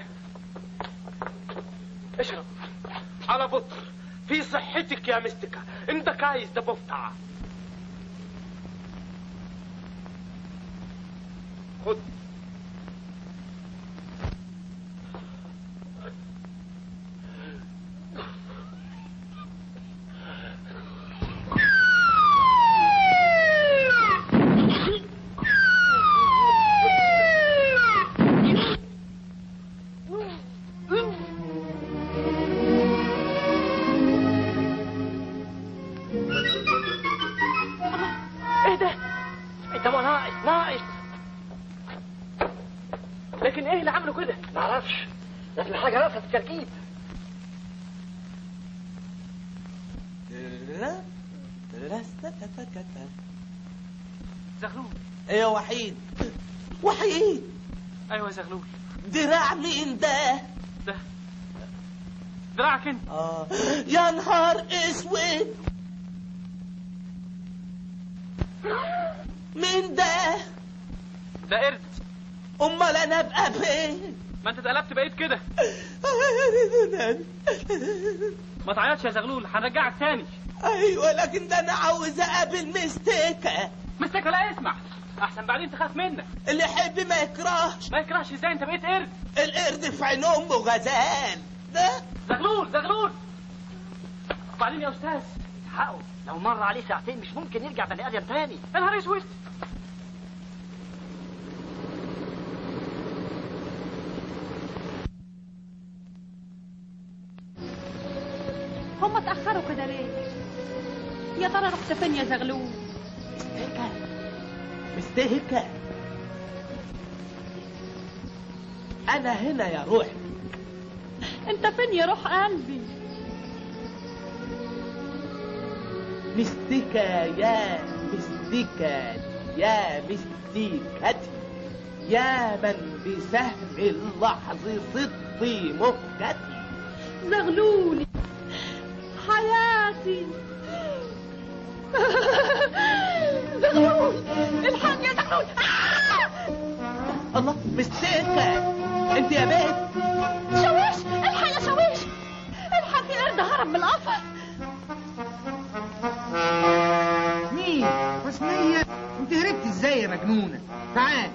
Speaker 3: اشرب على بطر في صحتك يا مستكة انت عايز ده بفتع خد
Speaker 4: إيه ده الدواء ناقص ناقص
Speaker 2: لكن ايه اللي عمله كده
Speaker 4: معرفش لازم حاجة ناقصة في التركيب
Speaker 2: زغلول
Speaker 16: يا وحيد وحيد
Speaker 2: ايوه يا زغلول
Speaker 16: دراع مين ده
Speaker 2: ده دراعك انت
Speaker 16: آه. يا نهار اسود مين ده
Speaker 2: ده قرد
Speaker 16: امال انا ابقى فين
Speaker 2: ما انت اتقلبت بقيت كده ما تعيطش يا زغلول هنرجعك تاني
Speaker 16: ايوه لكن ده انا عاوز اقابل مستيكة
Speaker 2: مستك لا اسمع احسن بعدين تخاف منك
Speaker 16: اللي يحب ما يكرهش
Speaker 2: ما يكرهش ازاي انت بقيت قرد
Speaker 16: القرد في عين امه غزال ده
Speaker 2: زغلول زغلول وبعدين يا استاذ
Speaker 4: حقه لو مر عليه ساعتين مش ممكن يرجع بني آدم تاني
Speaker 2: يا نهار اسود
Speaker 8: هم اتأخروا كده ليه يا ترى رحت فين يا زغلول
Speaker 16: مستهكة انا هنا يا روحي
Speaker 8: انت فين يا روح قلبي
Speaker 16: مستيكة يا مستيكة يا مستيكتي يا من بسهم اللحظ صدي مهجتي
Speaker 8: زغلولي حياتي زغلول الحق يا زغلول
Speaker 16: الله مستيكة انت يا بنت
Speaker 8: شويش الحق يا شويش الحق القرد هرب من القفص
Speaker 17: مين حسنية انت هربت ازاي يا مجنونة تعال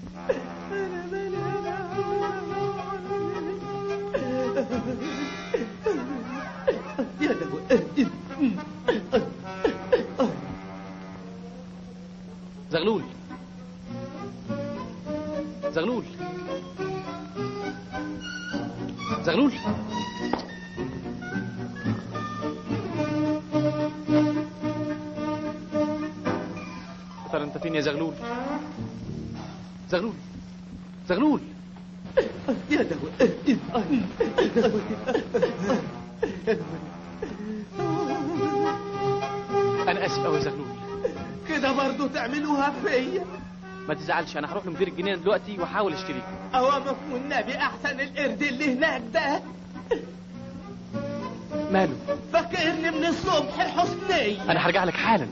Speaker 16: يا لهوي
Speaker 2: زغلول زغلول زغلول يا ترى انت فين يا زغلول زغلول زغلول
Speaker 16: يا لهوي
Speaker 2: انا اسف قوي يا زغلول
Speaker 16: كده برضو تعملوها فيا
Speaker 2: ما تزعلش انا هروح لمدير الجنينه دلوقتي واحاول اشتريك
Speaker 16: اوامر والنبي احسن القرد اللي هناك ده
Speaker 2: ماله
Speaker 16: فاكرني من الصبح حسني
Speaker 2: انا هرجع لك حالا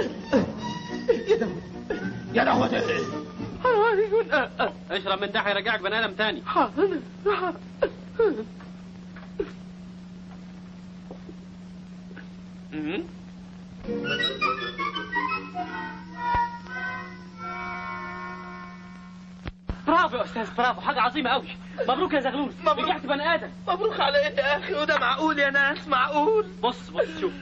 Speaker 16: يا لهوي ده
Speaker 10: اشرب من ده هيرجعك بني ادم تاني مم. برافو يا استاذ برافو حاجه عظيمه قوي مبروك يا زغلول رجعت بني ادم
Speaker 16: مبروك على ايه يا اخي وده معقول يا ناس معقول
Speaker 10: بص بص شوف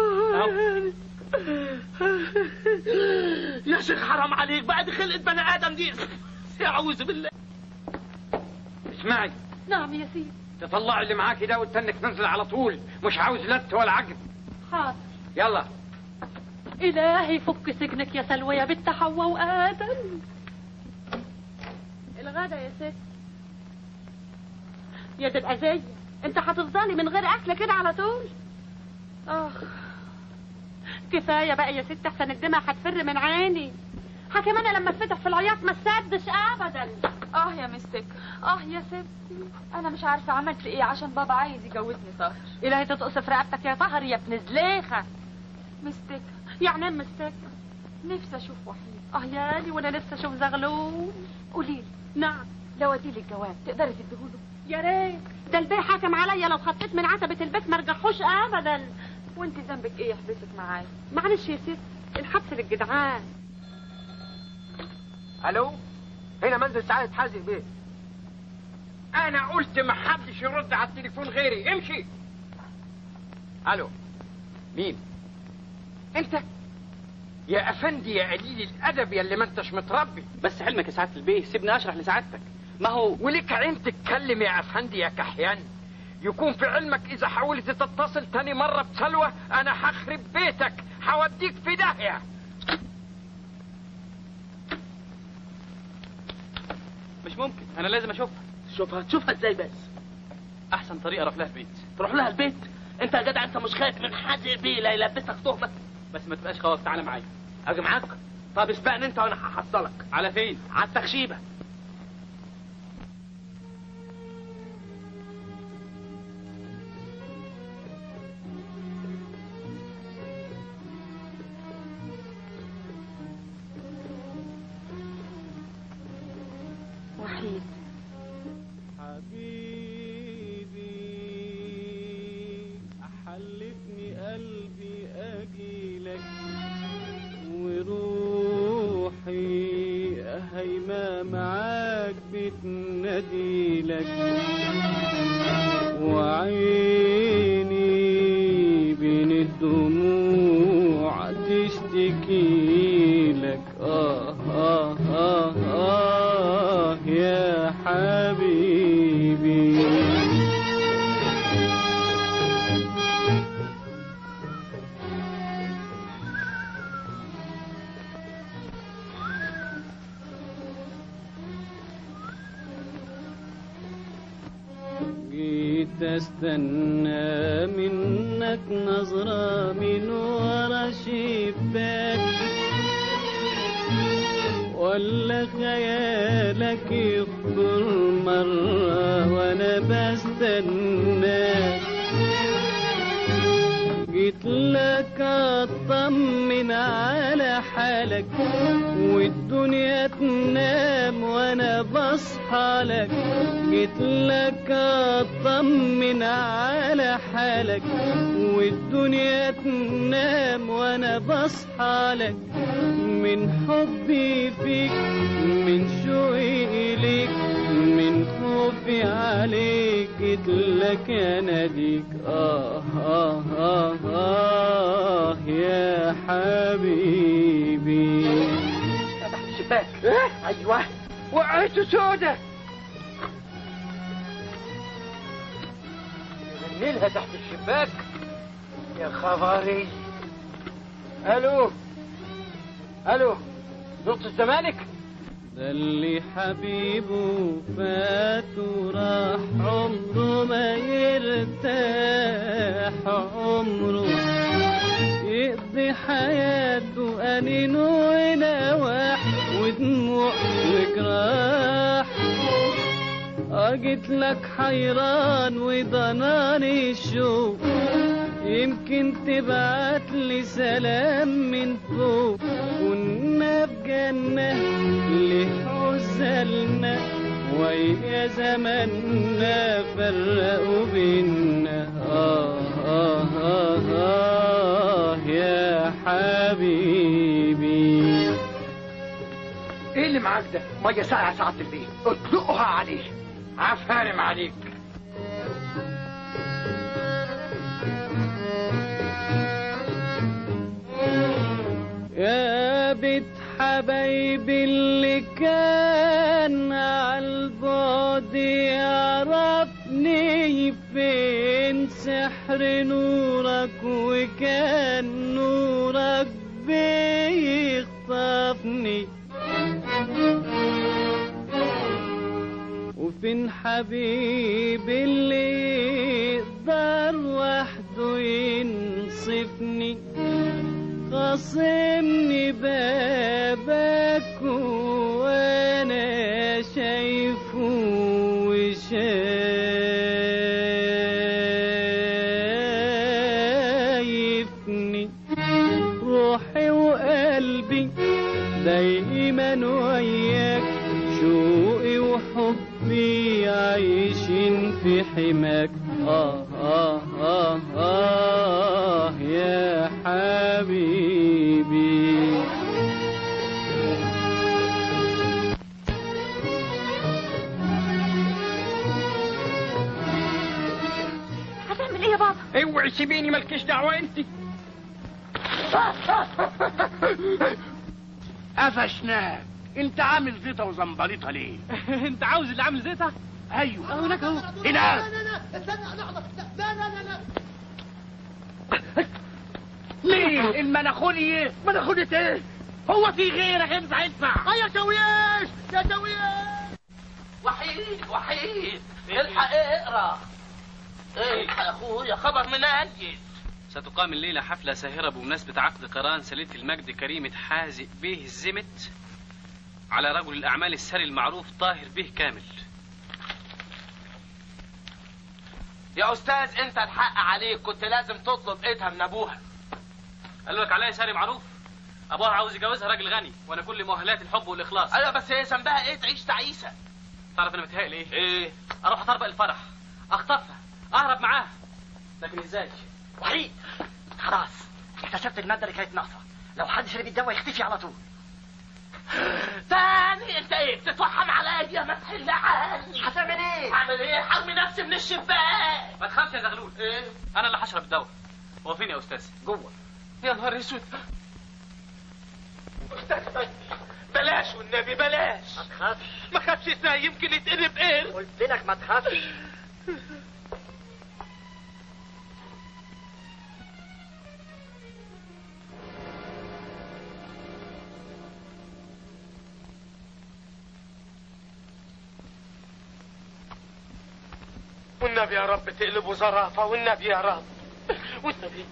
Speaker 3: يا شيخ حرام عليك بعد خلقة بني ادم دي اعوذ بالله
Speaker 10: اسمعي
Speaker 8: نعم يا سيدي
Speaker 10: تطلع اللي معاكي ده وتنك تنزل على طول مش عاوز لت ولا عجب
Speaker 8: حاضر
Speaker 10: يلا
Speaker 8: إلهي فك سجنك يا سلوى يا بنت حواء وآدم الغدا يا ست يا تبقى زي انت هتفضلي من غير اكل كده على طول اخ كفايه بقى يا ست احسن الدمع هتفر من عيني حكم انا لما اتفتح في العياط ما سدش ابدا
Speaker 9: اه يا مستك اه يا ستي انا مش عارفه عملت ايه عشان بابا عايز يجوزني طاهر
Speaker 8: الهي تتقص في رقبتك يا طهر يا ابن زليخه
Speaker 9: مستك
Speaker 8: يعني ايه مستك
Speaker 9: نفسي اشوف وحيد
Speaker 8: اه يالي وانا لسه اشوف زغلول
Speaker 9: قولي لي
Speaker 8: نعم
Speaker 9: لو اديلي الجواب تقدري تديهوله
Speaker 8: يا ريت ده البيه حكم عليا لو خطيت من عتبة البيت ما رجعهوش ابدا
Speaker 9: وانت ذنبك ايه يحبسك معايا
Speaker 8: معلش يا ست الحبس للجدعان
Speaker 7: الو هنا منزل سعادة حازم بيه انا قلت ما حدش يرد على التليفون غيري امشي الو مين انت يا افندي يا قليل الادب يا اللي ما انتش متربي
Speaker 10: بس علمك يا سعاده البيه سيبني اشرح لسعادتك ما هو
Speaker 7: ولك عين تتكلم يا افندي يا كحيان يكون في علمك اذا حاولت تتصل تاني مرة بسلوى انا هخرب بيتك هوديك في داهية
Speaker 10: مش ممكن انا لازم اشوفها
Speaker 3: شوفها تشوفها ازاي بس
Speaker 10: احسن طريقه اروح لها البيت
Speaker 3: تروح لها البيت انت يا جدع انت مش خايف من حد بيه لا يلبسك تهمه
Speaker 10: بس ما تبقاش خواف تعالى معايا
Speaker 3: اجي معاك طب اسبقني انت وانا هحصلك
Speaker 10: على فين
Speaker 3: على التخشيبه
Speaker 8: وحيد
Speaker 13: حبيبي حلفني قلبي اجيلك وروحي هيما معاك بتناديلك وعيني بين الدموع تشتكيلك آه آه آه آه يا حبيبي جيت استنى منك نظرة من ورا شباك ولا خيالك يخطر مرة وانا بستناك جيت لك اطمن على حالك والدنيا تنام وانا بصحى لك جيت لك اطمن على حالك والدنيا تنام وانا بصحى لك من حبي فيك من شوقي اليك من خوفي عليك جيت لك يا ناديك آه آه آه آه يا حبيبي
Speaker 4: تحت الشباك ايوه وقعت سودة نيلها تحت الشباك يا خبري الو الو نقطة الزمالك
Speaker 13: ده اللي حبيبه فات وراح عمره ما يرتاح عمره يقضي حياته أنين ونواح ودموع وجراح أجيت لك حيران وضناني الشوق يمكن تبعت لي سلام من فوق كنا في جنة لحزننا ويا زماننا فرقوا بينا آه آه آه آه يا حبيبي
Speaker 4: ايه اللي معاك ده ميه ساقعه ساعة البيت اطلقها عليه عفارم عليك
Speaker 13: يا بيت حبايبي اللي كان عالبعد يعرفني فين سحر نورك وكان نورك بيخطفني وفين حبيبي اللي يقدر وحده ينصفني خاصمني بابك وانا شايفه وشايفني روحي وقلبي دايما وياك شوقي وحبي عايشين في حماك آه آه آه آه يا حبيبي
Speaker 8: هتعمل ايه يا بابا
Speaker 7: اوعي سيبيني مالكيش دعوه انت
Speaker 11: قفشناك انت عامل زيطه وزنبليطه ليه
Speaker 10: انت عاوز اللي عامل زيتها
Speaker 11: ايوه
Speaker 10: هناك اهو
Speaker 11: هنا
Speaker 6: لا لا لا استنى لحظة لا لا لا لا
Speaker 11: ليه المناخولي مناخولي ايه هو في غيرك امسح ادفع
Speaker 6: يا شويش يا شويش
Speaker 3: وحيد وحيد الحق اقرا الحق يا اخويا خبر منجد
Speaker 10: ستقام الليلة حفلة ساهرة بمناسبة عقد قران سليلة المجد كريمة حازق به الزمت على رجل الأعمال السري المعروف طاهر به كامل
Speaker 3: يا استاذ انت الحق عليك كنت لازم تطلب ايدها من ابوها
Speaker 10: قال لك عليا ساري معروف أبوها عاوز يجوزها راجل غني وأنا كل مؤهلات الحب والإخلاص
Speaker 3: ايوه بس هي ذنبها ايه تعيش تعيسه
Speaker 10: تعرف أنا متهيألي إيه؟
Speaker 3: ايه
Speaker 10: أروح أطربق الفرح أخطفها أهرب معاها لكن إزاي؟
Speaker 4: وحيد خلاص اكتشفت المادة اللي كانت ناقصة لو حد شرب الدواء يختفي على طول
Speaker 3: تاني انت ايه بتتوحم عليا ما تحل عني
Speaker 4: هتعمل ايه؟
Speaker 3: هعمل ايه حرمي نفسي من الشباك
Speaker 10: ما تخافش يا زغلول
Speaker 3: ايه
Speaker 10: أنا اللي هشرب الدواء هو فين يا أستاذ؟
Speaker 4: جوه
Speaker 3: يا نهار اسود استاذ بلاش والنبي بلاش
Speaker 4: ما تخافش
Speaker 3: ما خافش ازاي يمكن يتقلب ايه
Speaker 4: قلت لك ما تخافش
Speaker 3: والنبي يا رب تقلبه زرافة والنبي يا رب والنبي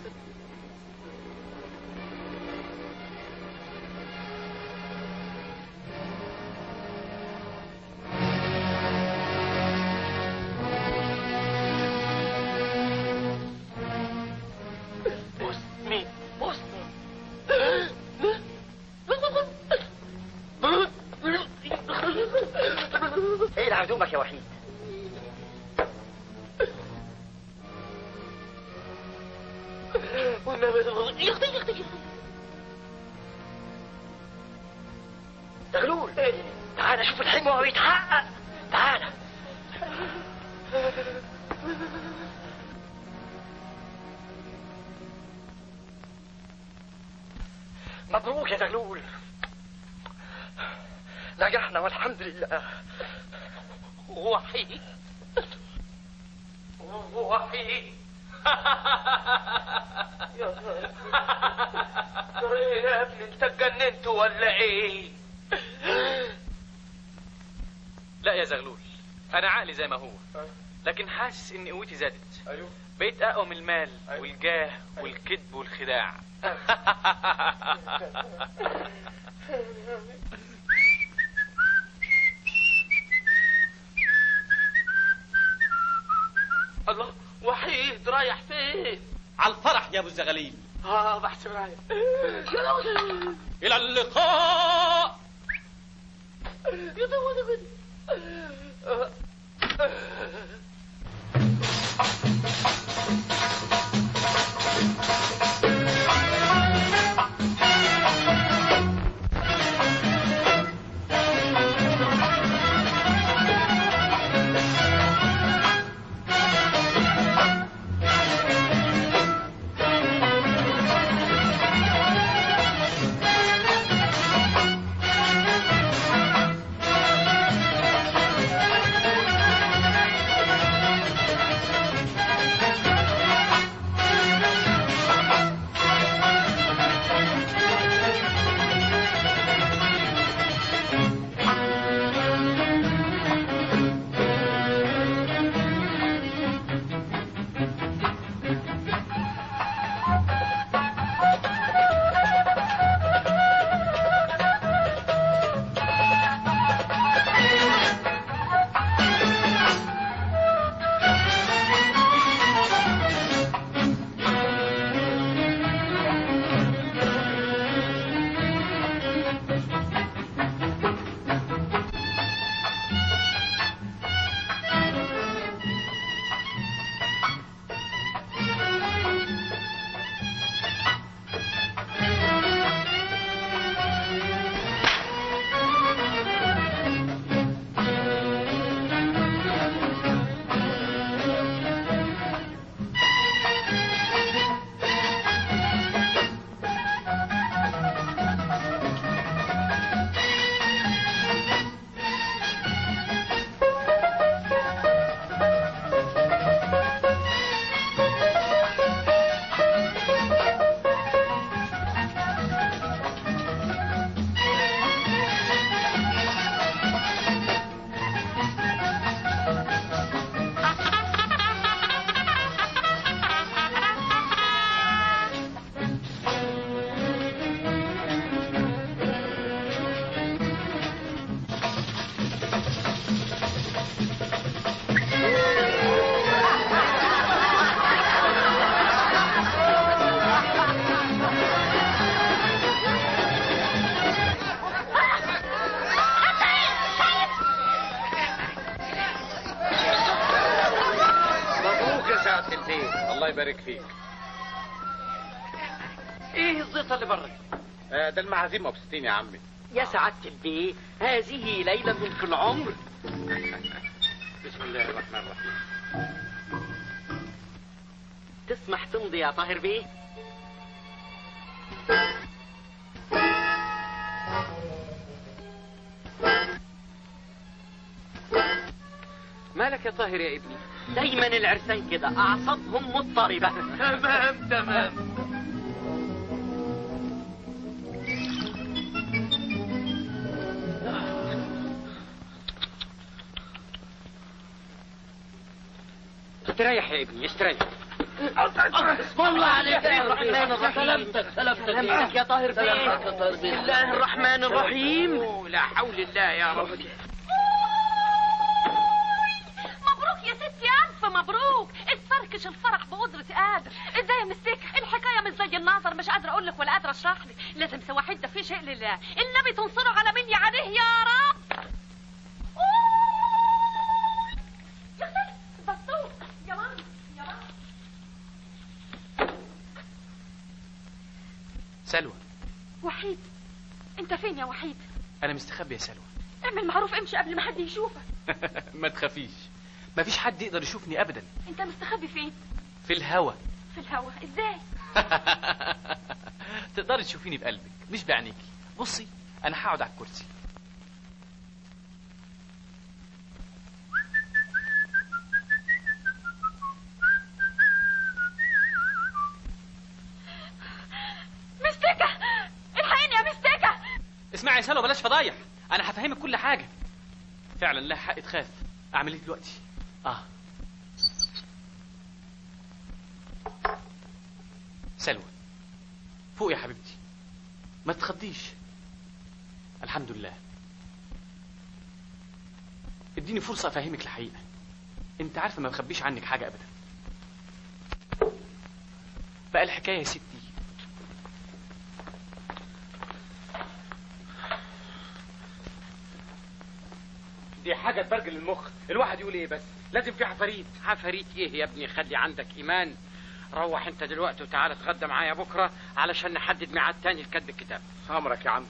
Speaker 4: والنبي يخطي يخطي يخطي دغلول تعال شوف الحلم وهو يتحقق تعال مبروك يا دغلول نجحنا والحمد لله وحيد وحيد ايه يا ابني انت اتجننت ولا ايه
Speaker 10: لا يا زغلول انا عقلي زي ما هو لكن حاسس ان قوتي زادت
Speaker 4: ايوه
Speaker 10: بقيت اقوى من المال والجاه والكذب والخداع
Speaker 3: الله وحيد رايح فين
Speaker 10: على الفرح يا ابو الزغاليل
Speaker 3: اه بحسب رايح يا لوز
Speaker 10: الى اللقاء
Speaker 3: يا دوز
Speaker 14: مبروك يا سعادة البيت الله يبارك فيك
Speaker 4: ايه الزيطه اللي برا
Speaker 14: آه ده المعازيم مبسوطين يا عمي
Speaker 4: يا سعادة البيه هذه ليلة في العمر
Speaker 14: بسم الله الرحمن الرحيم
Speaker 4: تسمح تمضي يا طاهر بيه
Speaker 10: مالك يا طاهر يا ابني
Speaker 4: دايما العرسان كده اعصابهم مضطربة
Speaker 3: تمام تمام
Speaker 10: استريح يا ابني استريح
Speaker 4: بسم الله عليك يا الرحمن الرحيم
Speaker 3: سلامتك سلامتك
Speaker 4: سلامتك يا طاهر بيه
Speaker 3: سلامتك يا طاهر بيه.
Speaker 4: بسم الله الرحمن الرحيم
Speaker 7: لا حول الله يا ربي
Speaker 8: مبروك يا ستي ألف مبروك اتفركش الفرح بقدرة قادر ازاي يا مستك الحكاية مش زي الناظر مش قادرة أقول لك ولا قادرة أشرح لك لازم سواحد ده في شيء لله النبي تنصره على من يعانيه يا رب يا ست بطوط يا ماما يا ماما
Speaker 10: سلوى
Speaker 8: وحيد انت فين يا وحيد
Speaker 10: انا مستخبي يا سلوى
Speaker 8: اعمل معروف امشي قبل ما حد يشوفك
Speaker 10: ما تخافيش ما فيش حد يقدر يشوفني ابدا
Speaker 8: انت مستخبي فين
Speaker 10: في الهوا
Speaker 8: في الهوا ازاي
Speaker 10: تقدري تشوفيني بقلبك مش بعينيكي بصي انا هقعد على الكرسي
Speaker 8: مستكة الحقيني يا مستكة
Speaker 10: اسمعي يا سلوى بلاش فضايح انا هفهمك كل حاجه فعلا لها حق تخاف اعمل ايه دلوقتي اه سلوى فوق يا حبيبتي ما تتخضيش الحمد لله اديني فرصة افهمك الحقيقة انت عارفة ما بخبيش عنك حاجة ابدا بقى الحكاية يا ستي
Speaker 7: دي حاجة تبرجل المخ الواحد يقول ايه بس لازم في عفاريت عفاريت ايه يا ابني خلي عندك ايمان روح انت دلوقتي وتعالى اتغدى معايا بكرة علشان نحدد ميعاد تاني لكتب الكتاب امرك يا عم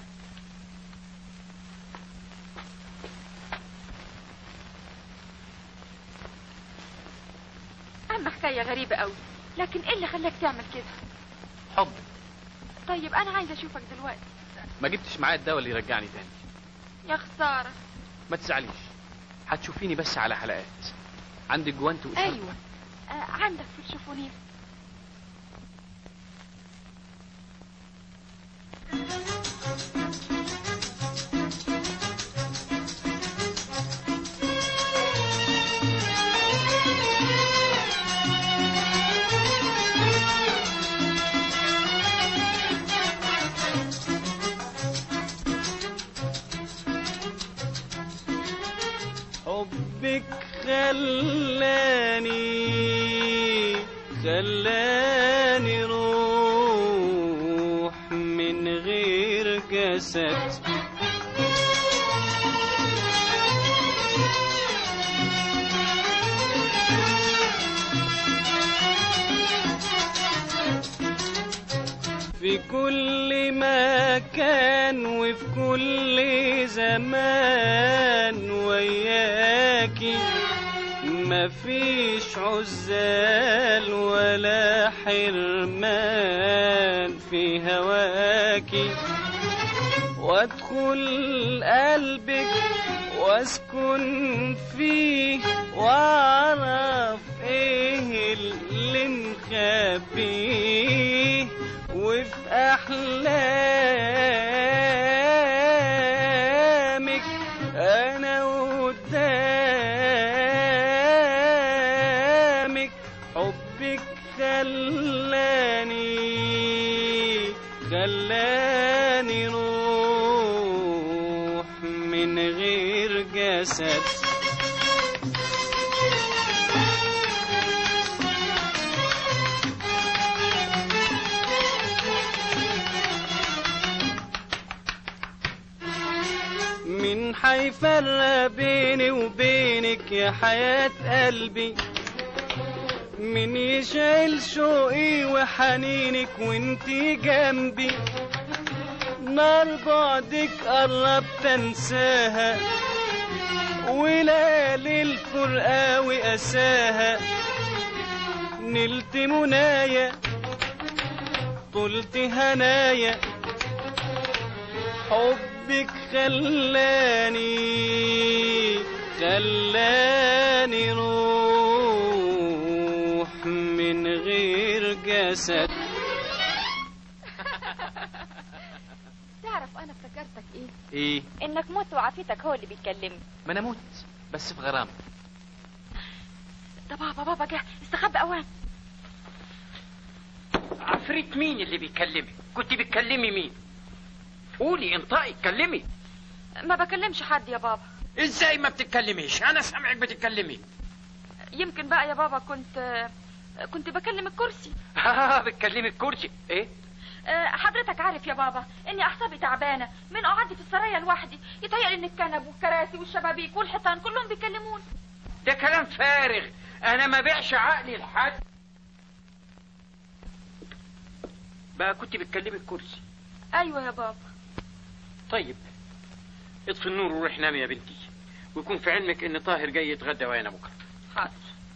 Speaker 8: عم حكاية غريبة قوي لكن ايه اللي خلاك تعمل كده
Speaker 10: حب
Speaker 8: طيب انا عايزة اشوفك دلوقتي
Speaker 10: ما جبتش معايا الدواء اللي يرجعني تاني
Speaker 8: يا خسارة
Speaker 10: ما تزعليش هتشوفيني بس على حلقات عندك جوانت وإشارة
Speaker 8: ايوه آه عندك في الشوفونير
Speaker 13: حبك خلاني خلاني روح من غير جسد في كل مكان وفي كل زمان وياكي مفيش عزال ولا حرمان في هواكي وادخل قلبك واسكن فيه واعرف ايه اللي مخبيه وفي احلامك انا قدامك حبك خلاني خلاني روح من غير جسد من حيفرق بيني وبينك يا حياة قلبي من يشعل شوقي وحنينك وانتي جنبي نار بعدك قربت انساها وليالي الفرقة وأساها نلت منايا طلت هنايا حبك خلاني خلاني روح من غير جسد
Speaker 9: تعرف انا افتكرتك ايه
Speaker 10: ايه
Speaker 9: انك موت وعافيتك هو اللي بيكلمني
Speaker 10: ما انا موت بس في غرام
Speaker 8: ده بابا بابا جه استخبى اوان
Speaker 7: عفريت مين اللي بيكلمك كنت بتكلمي مين قولي انطقي اتكلمي
Speaker 8: ما بكلمش حد يا بابا
Speaker 7: ازاي ما بتتكلميش انا سامعك بتتكلمي
Speaker 8: يمكن بقى يا بابا كنت كنت بكلم الكرسي
Speaker 7: اه بتكلمي الكرسي ايه
Speaker 8: آه، حضرتك عارف يا بابا اني اعصابي تعبانه من قعدي في السرايا لوحدي يتهيألي ان الكنب والكراسي والشبابيك والحيطان كلهم بيكلموني
Speaker 7: ده كلام فارغ انا ما بيعش عقلي لحد بقى كنت بتكلمي الكرسي
Speaker 8: ايوه يا بابا
Speaker 7: طيب اطفي النور وروح نامي يا بنتي ويكون في علمك ان طاهر جاي يتغدى ويانا بكره
Speaker 8: حاضر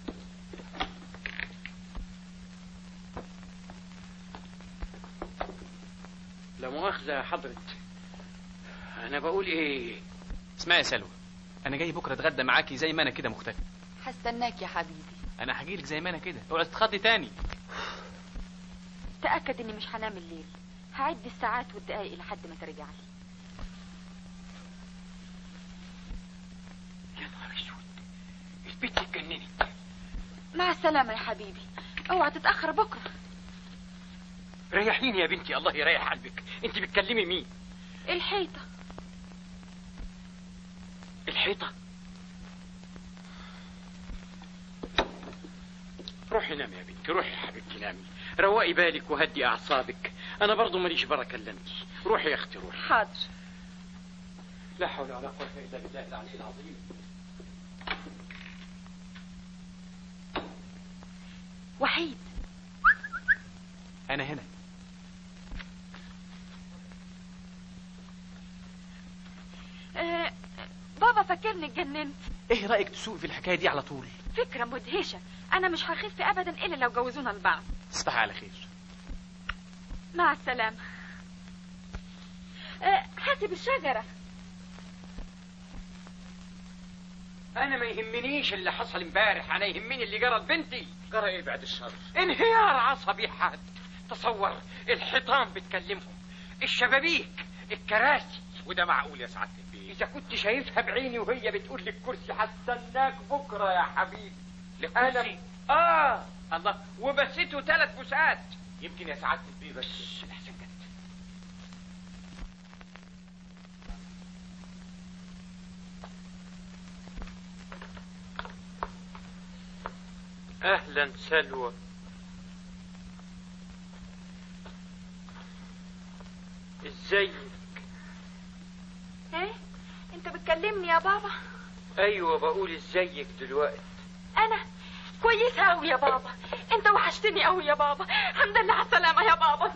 Speaker 7: لا مؤاخذة يا حضرة أنا بقول إيه
Speaker 10: اسمعي يا سلوى انا جاي بكره اتغدى معاكي زي ما انا كده مختفي
Speaker 8: هستناك يا حبيبي
Speaker 10: انا هجيلك زي ما انا كده اوعي تتخضي تاني
Speaker 8: تأكد اني مش هنام الليل هعد الساعات والدقايق لحد ما ترجع لي
Speaker 7: يا نهار اسود البنت اتجننت
Speaker 8: مع السلامة يا حبيبي اوعى تتأخر بكرة
Speaker 7: ريحيني يا بنتي الله يريح قلبك انت بتكلمي مين
Speaker 8: الحيطة
Speaker 7: الحيطة روحي نامي يا بنتي روحي يا حبيبتي نامي روقي بالك وهدي اعصابك انا برضو ماليش بركه الا انت روحي يا اختي روحي
Speaker 8: حاضر
Speaker 7: لا حول ولا قوه الا بالله العلي العظيم
Speaker 8: وحيد
Speaker 10: انا هنا
Speaker 8: آه بابا فكرني اتجننت
Speaker 10: ايه رايك تسوق في الحكايه دي على طول
Speaker 8: فكرة مدهشة انا مش هخف ابدا الا لو جوزونا لبعض
Speaker 10: تصبحي على خير
Speaker 8: مع السلامة آه حاسب الشجرة
Speaker 7: انا ما يهمنيش اللي حصل امبارح انا يهمني اللي جرى لبنتي
Speaker 14: جرى ايه بعد الشر
Speaker 7: انهيار عصبي حاد تصور الحيطان بتكلمهم الشبابيك الكراسي
Speaker 14: وده معقول يا سعاده البيه
Speaker 7: اذا كنت شايفها بعيني وهي بتقول لي الكرسي هستناك بكره يا حبيبي انا اه الله وبسيته ثلاث بوسات
Speaker 14: يمكن يا سعاده البيه بس
Speaker 7: اهلا سلوى ازيك
Speaker 8: ايه انت بتكلمني يا بابا
Speaker 7: ايوه بقول ازيك دلوقتي
Speaker 8: انا كويسة اوي يا بابا انت وحشتني اوي يا بابا الحمد لله على السلامة يا بابا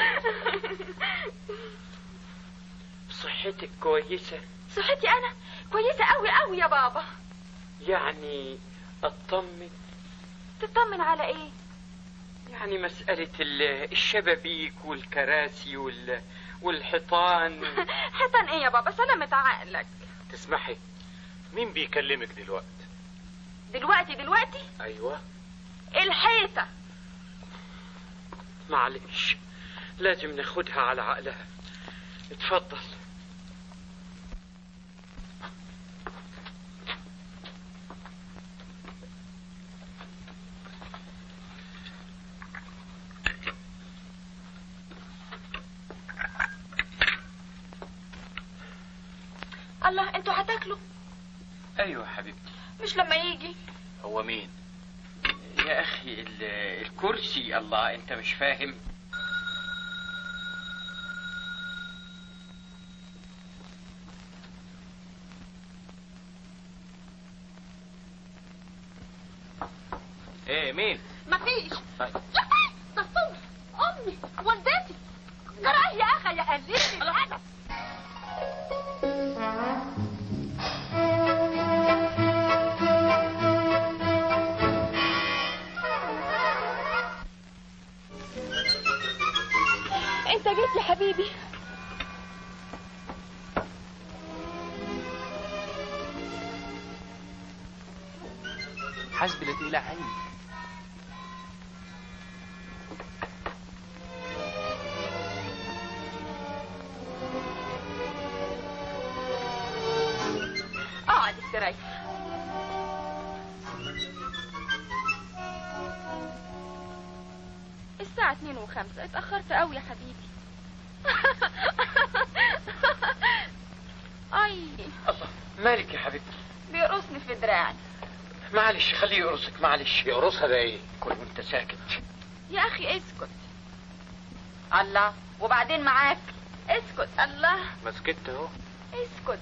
Speaker 7: صحتك كويسه
Speaker 8: صحتي انا كويسة اوي اوي يا بابا
Speaker 7: يعني اطمن
Speaker 8: تطمن على ايه
Speaker 7: يعني مسألة ال- الشبابيك والكراسي وال... والحيطان
Speaker 8: حسن ايه يا بابا سلامة عقلك
Speaker 14: تسمحي مين بيكلمك دلوقتي
Speaker 8: دلوقتي دلوقتي
Speaker 14: ايوه
Speaker 8: الحيطة
Speaker 7: معلش لازم ناخدها على عقلها اتفضل
Speaker 8: الله انتوا هتاكلوا
Speaker 7: ايوه حبيبتي
Speaker 8: مش لما يجي
Speaker 14: هو مين
Speaker 7: يا اخي ال- الكرسي الله انت مش فاهم
Speaker 14: ايه مين
Speaker 8: مفيش
Speaker 14: طيب
Speaker 8: دكتور امي والدتي جراح يا اخي يا قليل الادب انت جيت يا حبيبي
Speaker 10: حسبي لا تقلق عيني
Speaker 8: اقعد استريح الساعة اتنين وخمسة اتأخرت قوي يا حبيبي اي
Speaker 7: مالك يا حبيبتي
Speaker 8: بيقرصني في دراعي
Speaker 7: معلش خليه يقرصك معلش
Speaker 14: يقرصها ده ايه
Speaker 7: كل وانت ساكت
Speaker 8: يا اخي اسكت الله وبعدين معاك اسكت الله
Speaker 14: ما سكت اهو
Speaker 8: اسكت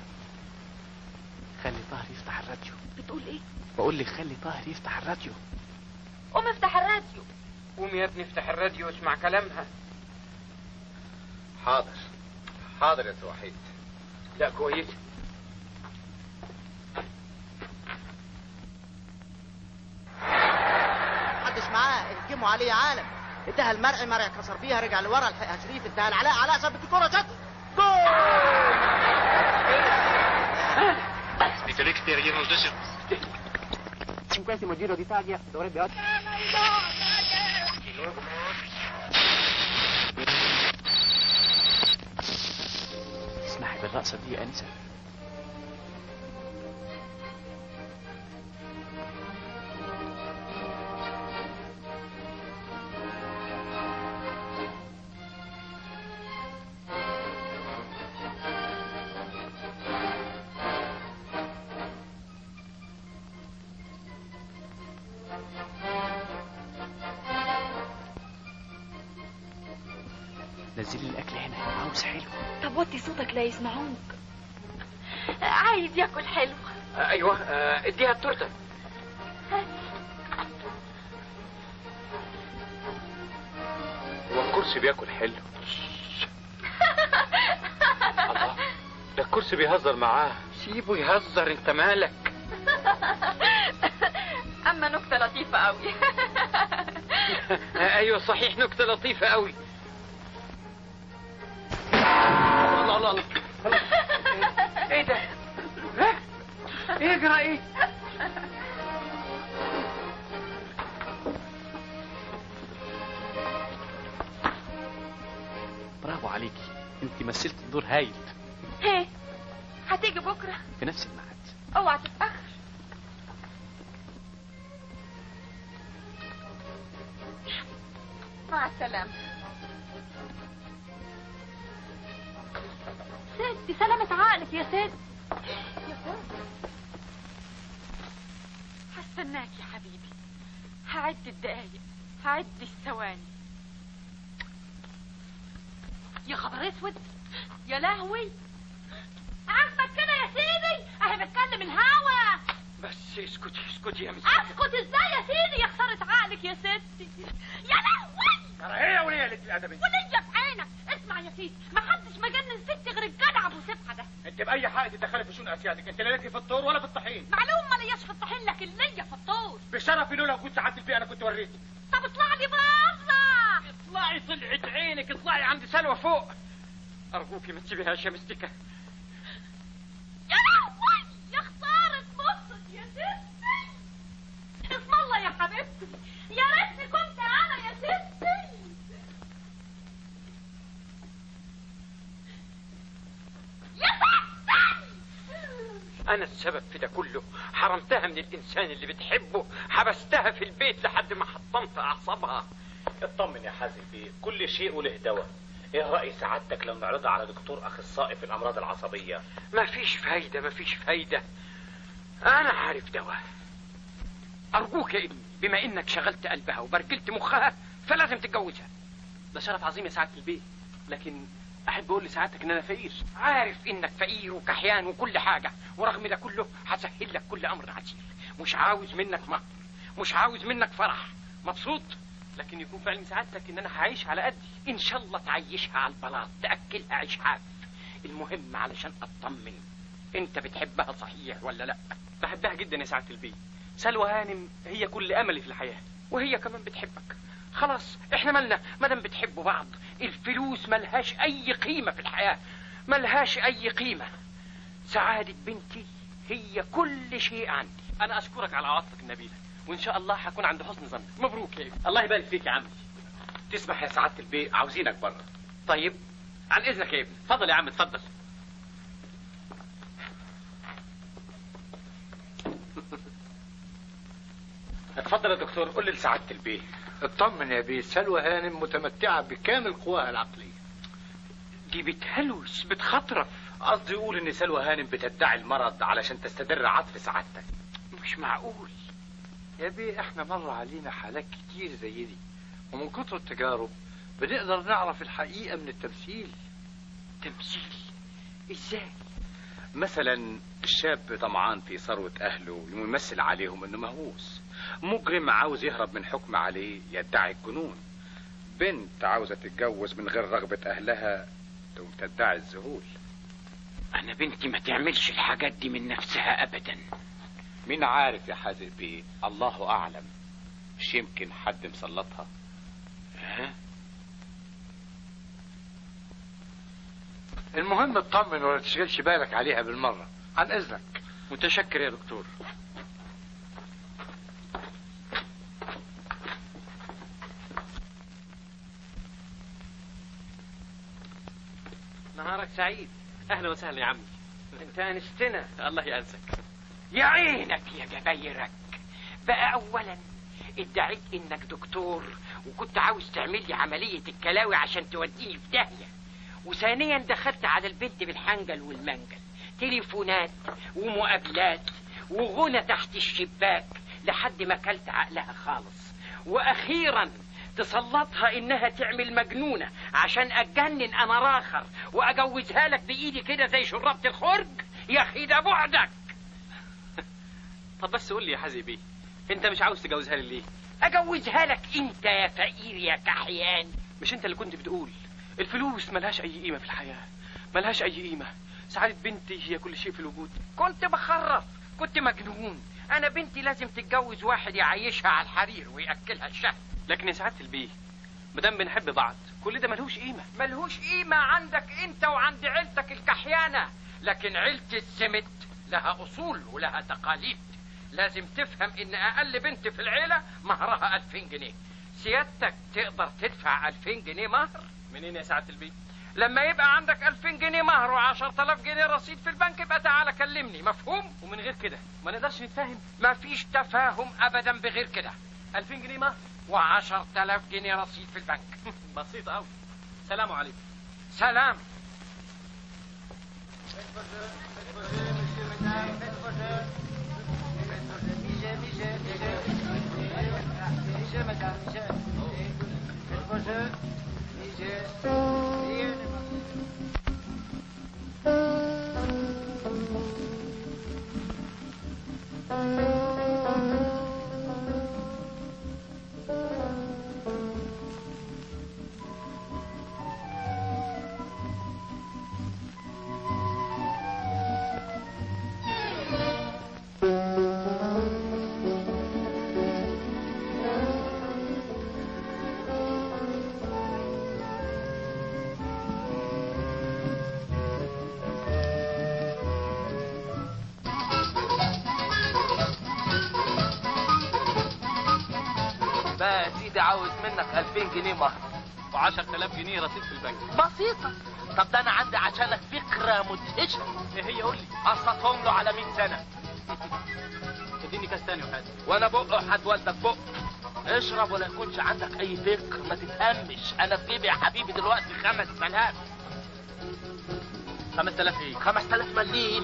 Speaker 10: خلي طاهر يفتح الراديو
Speaker 8: بتقول ايه
Speaker 10: بقول لك خلي طاهر يفتح الراديو
Speaker 8: قوم افتح الراديو
Speaker 7: قوم يا ابني افتح الراديو واسمع كلامها
Speaker 14: حاضر حاضر يا سي وحيد
Speaker 7: لا كويس
Speaker 18: محدش معاه اهجموا عليه عالم انتهى المرعي مرعي كسر فيها رجع لورا الحقها شريف انتهى العلاء علاء ثبت الكرة شاط
Speaker 19: Spinto l'extérieur de sur.
Speaker 18: Cinquesimo giro d'Italia dovrebbe oggi
Speaker 12: اسمعي بالرقصة دي يا أنسة نزلي الأكل هنا عاوز حلو
Speaker 9: طب وطي صوتك لا يسمعوك عايز ياكل حلو
Speaker 7: ايوه آه، اديها التورته
Speaker 14: هو الكرسي بياكل حلو الله ده الكرسي بيهزر معاه
Speaker 7: سيبه يهزر انت مالك
Speaker 9: اما نكته لطيفه قوي
Speaker 7: ايوه صحيح نكته لطيفه قوي الله الله الله ايه ده ها؟ يجرى ايه
Speaker 12: برافو عليكي انت مثلت الدور هايل
Speaker 9: ايه هتيجي بكره
Speaker 12: في نفس الميعاد
Speaker 9: اوعى تتاخر مع السلامه ستي سلامة عقلك يا ست يا ست هستناك يا حبيبي هعد الدقايق هعد الثواني يا خبر اسود يا لهوي عاجبك كده يا سيدي اهي بتكلم الهوا
Speaker 7: بس اسكتي اسكتي يا مسكين
Speaker 9: اسكت ازاي يا سيدي يا خسارة عقلك يا ستي يا لهوي
Speaker 7: ترى ايه يا وليه قلة الادب انت
Speaker 9: وليا في عينك اسمع يا سيدي ما حدش مجنن ستي غير الجدع ابو سبحه ده
Speaker 7: انت باي حق تتدخلي في شؤون اسيادك انت لا ليكي في الطور ولا في الطحين
Speaker 9: معلوم ما لياش في الطحين لكن ليا في الطور
Speaker 7: بشرفي لولا كنت ساعات البيئة انا كنت وريتك
Speaker 9: طب اطلع لي بره
Speaker 7: اطلعي طلعت عينك اطلعي عند سلوى فوق ارجوكي ما تسيبيهاش يا مستكه
Speaker 9: يا لهوي يا خسارة بصت يا ستي اسم الله يا حبيبتي يا ريتني كنت انا يا ستي يا ستي
Speaker 7: انا السبب في ده كله حرمتها من الانسان اللي بتحبه حبستها في البيت لحد ما حطمت اعصابها
Speaker 14: اطمن يا حازم بيه كل شيء وله دواء ايه رأي سعادتك لو نعرضها على دكتور اخصائي في الامراض العصبية
Speaker 7: ما فيش فايدة ما فيش فايدة انا عارف دواء ارجوك يا ابني بما انك شغلت قلبها وبركلت مخها فلازم تتجوزها
Speaker 12: ده شرف عظيم يا سعادة البيه لكن أحب أقول لسعادتك إن أنا فقير
Speaker 7: عارف انك فقير وكحيان وكل حاجة ورغم ده كله هسهل لك كل امر عسير مش عاوز منك مهر مش عاوز منك فرح مبسوط
Speaker 12: لكن يكون في علم سعادتك إن أنا هعيش على قدي
Speaker 7: ان شاء الله تعيشها على البلاط تاكلها عيش حاف المهم علشان اطمن انت بتحبها صحيح ولا لا
Speaker 12: بحبها جدا يا سعادة البيه سلوى هانم هي كل أملي في الحياة
Speaker 7: وهي كمان بتحبك خلاص احنا مالنا مادام بتحبوا بعض الفلوس ملهاش اي قيمه في الحياه ملهاش اي قيمه سعاده بنتي هي كل شيء عندي
Speaker 12: أنا أشكرك على عواطفك النبيلة وإن شاء الله هكون عند حسن ظنك
Speaker 7: مبروك يا ابني
Speaker 12: الله يبارك فيك يا عمي
Speaker 14: تسمح يا سعادة البيه عاوزينك بره
Speaker 7: طيب عن اذنك يا ابني
Speaker 12: اتفضل يا عم اتفضل
Speaker 14: اتفضل يا دكتور قول لي لسعادة البيه
Speaker 20: اطمن يا بيه سلوى هانم متمتعة بكامل قواها العقلية
Speaker 7: دي بتهلوس بتخطرف
Speaker 14: قصدي يقول ان سلوى هانم بتدعي المرض علشان تستدر عطف سعادتك
Speaker 7: مش معقول
Speaker 20: يا بيه احنا مر علينا حالات كتير زي دي ومن كتر التجارب بنقدر نعرف الحقيقة من التمثيل
Speaker 7: تمثيل ازاي
Speaker 14: مثلا الشاب طمعان في ثروة أهله يمثل عليهم إنه مهووس مجرم عاوز يهرب من حكم عليه يدعي الجنون بنت عاوزة تتجوز من غير رغبة أهلها
Speaker 20: تقوم تدعي الذهول
Speaker 7: انا بنتي ما تعملش الحاجات دي من نفسها ابدا
Speaker 14: مين عارف يا حازق بيه الله اعلم مش يمكن حد مسلطها
Speaker 7: ها
Speaker 20: المهم اطمن ولا تشغلش بالك عليها بالمرة عن اذنك
Speaker 7: متشكر يا دكتور
Speaker 2: نهارك سعيد اهلا وسهلا يا عمي
Speaker 7: انت انستنا
Speaker 2: الله يأنسك
Speaker 7: يا عينك يا جبايرك بقى اولا ادعيت انك دكتور وكنت عاوز تعمل لي عملية الكلاوي عشان توديني في داهية وثانيا دخلت على البنت بالحنجل والمنجل تليفونات ومقابلات وغنى تحت الشباك لحد ما كلت عقلها خالص واخيرا تسلطها انها تعمل مجنونة عشان اتجنن انا راخر واجوزها لك بايدي كده زي شرابة الخرج يا اخي ده بعدك
Speaker 2: طب بس قول لي يا حازق بيه انت مش عاوز تجوزها لي ليه
Speaker 7: اجوزها لك انت يا فقير يا كحيان
Speaker 2: مش انت اللي كنت بتقول الفلوس ملهاش اي قيمه في الحياه ملهاش اي قيمه سعاده بنتي هي كل شيء في الوجود
Speaker 7: كنت بخرف كنت مجنون انا بنتي لازم تتجوز واحد يعيشها على الحرير وياكلها الشهد
Speaker 2: لكن يا سعاده البيه مادام بنحب بعض كل ده ملهوش قيمه
Speaker 7: ملهوش قيمة عندك انت وعند عيلتك الكحيانة لكن عيلة السمت لها اصول ولها تقاليد لازم تفهم ان اقل بنت في العيلة مهرها 2000 جنيه سيادتك تقدر تدفع 2000 جنيه مهر
Speaker 2: منين يا سعاده البيه
Speaker 7: لما يبقى عندك 2000 جنيه مهر و10000 جنيه رصيد في البنك يبقى تعالى كلمني مفهوم
Speaker 2: ومن غير كده ما نقدرش نتفاهم
Speaker 7: مفيش تفاهم ابدا بغير كده
Speaker 2: 2000 جنيه مهر
Speaker 7: و10000 جنيه رصيد في البنك
Speaker 2: بسيط قوي سلام عليكم
Speaker 7: سلام
Speaker 3: بقى يا سيدي عاوز منك 2000 جنيه مهر
Speaker 2: و10000 جنيه رصيد في البنك
Speaker 3: بسيطة طب ده انا عندي عشانك فكرة مدهشة
Speaker 2: ايه هي قول لي
Speaker 3: قسطهم له على 100 سنة
Speaker 2: اديني كاس تاني وحاجه
Speaker 3: وانا بق حد والدك بق اشرب ولا يكونش عندك اي فكر ما تتهمش انا في جيبي يا حبيبي دلوقتي 5000
Speaker 2: 5000 ايه
Speaker 3: 5000 مليم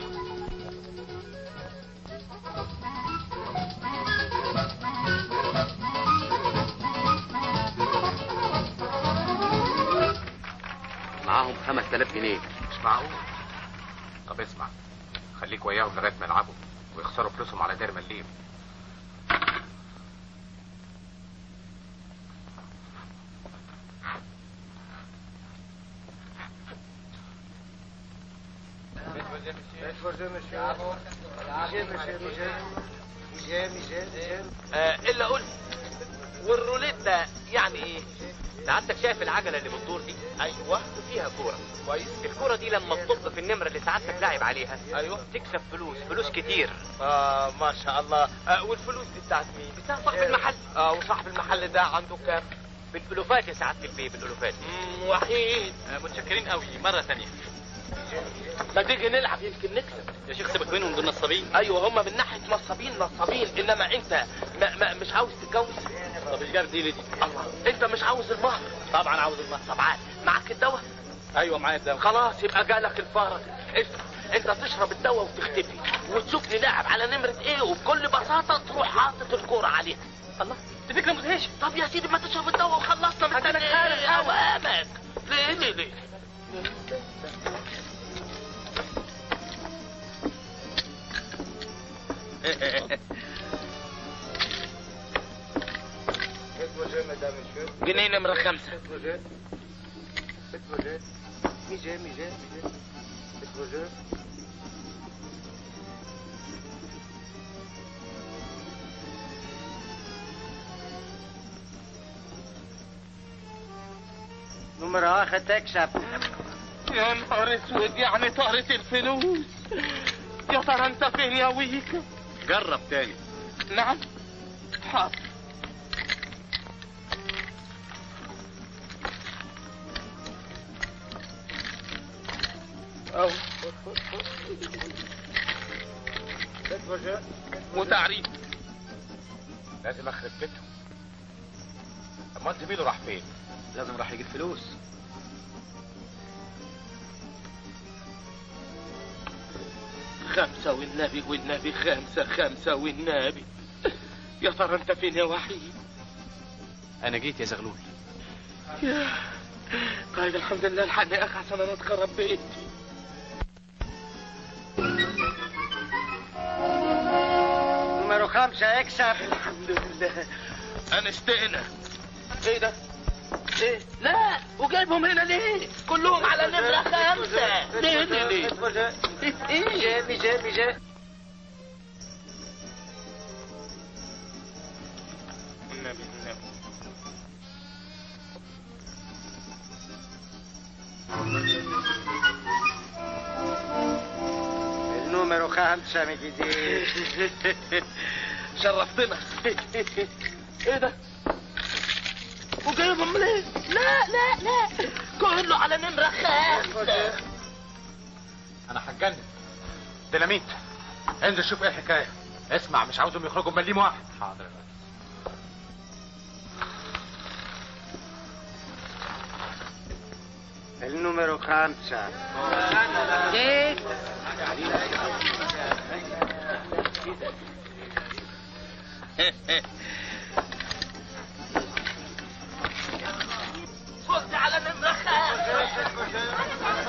Speaker 14: معاهم 5000 جنيه مش معقول طب اسمع خليك وياهم لغايه ما يلعبوا ويخسروا فلوسهم على دير مليم
Speaker 3: آه الا قول والروليت ده يعني ايه
Speaker 18: سعادتك شايف العجله اللي بتدور دي
Speaker 3: ايوه
Speaker 18: فيها كوره
Speaker 3: كويس
Speaker 18: الكوره دي لما بتطب في النمره اللي سعادتك لاعب عليها
Speaker 3: ايوه
Speaker 18: تكسب فلوس فلوس كتير
Speaker 3: اه ما شاء الله آه والفلوس دي بتاعت مين
Speaker 18: بتاع صاحب المحل
Speaker 3: اه وصاحب المحل ده عنده كام
Speaker 18: بالالوفات يا سعاده البيه بالالوفات
Speaker 3: مم، وحيد
Speaker 18: آه، متشكرين قوي مره ثانيه
Speaker 3: ما تيجي نلعب يمكن نكسب
Speaker 18: يا شيخ سيبك منهم دول نصابين
Speaker 3: ايوه هم من ناحيه نصابين نصابين انما انت ما ما مش عاوز تتجوز
Speaker 18: طب ايش جاب دي لدي
Speaker 3: الله انت مش عاوز المهر
Speaker 18: طبعا عاوز المهر
Speaker 3: طبعا معاك الدواء
Speaker 18: ايوه معايا الدواء
Speaker 3: خلاص يبقى جالك الفرج اسمع انت تشرب الدواء وتختفي وتشوفني لاعب على نمره ايه وبكل بساطه تروح حاطط الكوره عليها الله
Speaker 18: دي فكره مدهشه
Speaker 3: طب يا سيدي ما تشرب الدواء وخلصنا من
Speaker 18: هجيلك حالا، حالا.
Speaker 3: اوامك ليه ليه ليه جنيه نمرة خمسة
Speaker 15: ميجي ميجي ميجي اتفرجوا نمرة واحد تكسب
Speaker 3: يا نهار اسود يعني طارت الفلوس يا ترى انت فين يا ويك
Speaker 14: جرب تاني
Speaker 3: نعم حاضر أو وتعريف
Speaker 14: لازم اخرب بيتهم امال زميله راح فين لازم راح يجيب فلوس
Speaker 3: خمسة والنبي والنبي خمسة خمسة والنبي يا ترى انت فين يا وحيد
Speaker 10: انا جيت يا زغلول
Speaker 3: يا طيب الحمد لله الحق يا اخي عشان انا اتخرب بيتي
Speaker 15: نمرة خمسة اكسب
Speaker 3: الحمد لله انا اشتقنا ايه ده ايه لا وجايبهم هنا ليه كلهم على نمرة خمسة ليه ليه ليه
Speaker 15: ميجي ميجي ميجي
Speaker 3: النبي النبي
Speaker 15: النمرة خمسة من جديد
Speaker 3: شرفتنا ايه ده وجايبهم ليه لا لا لا كله على نمرة خمسة
Speaker 14: انا هتجنن ديناميت انزل شوف ايه الحكايه اسمع مش عاوزهم يخرجوا بمليم واحد حاضر
Speaker 15: النمرة خمسة
Speaker 3: فزت على نمرة خمسة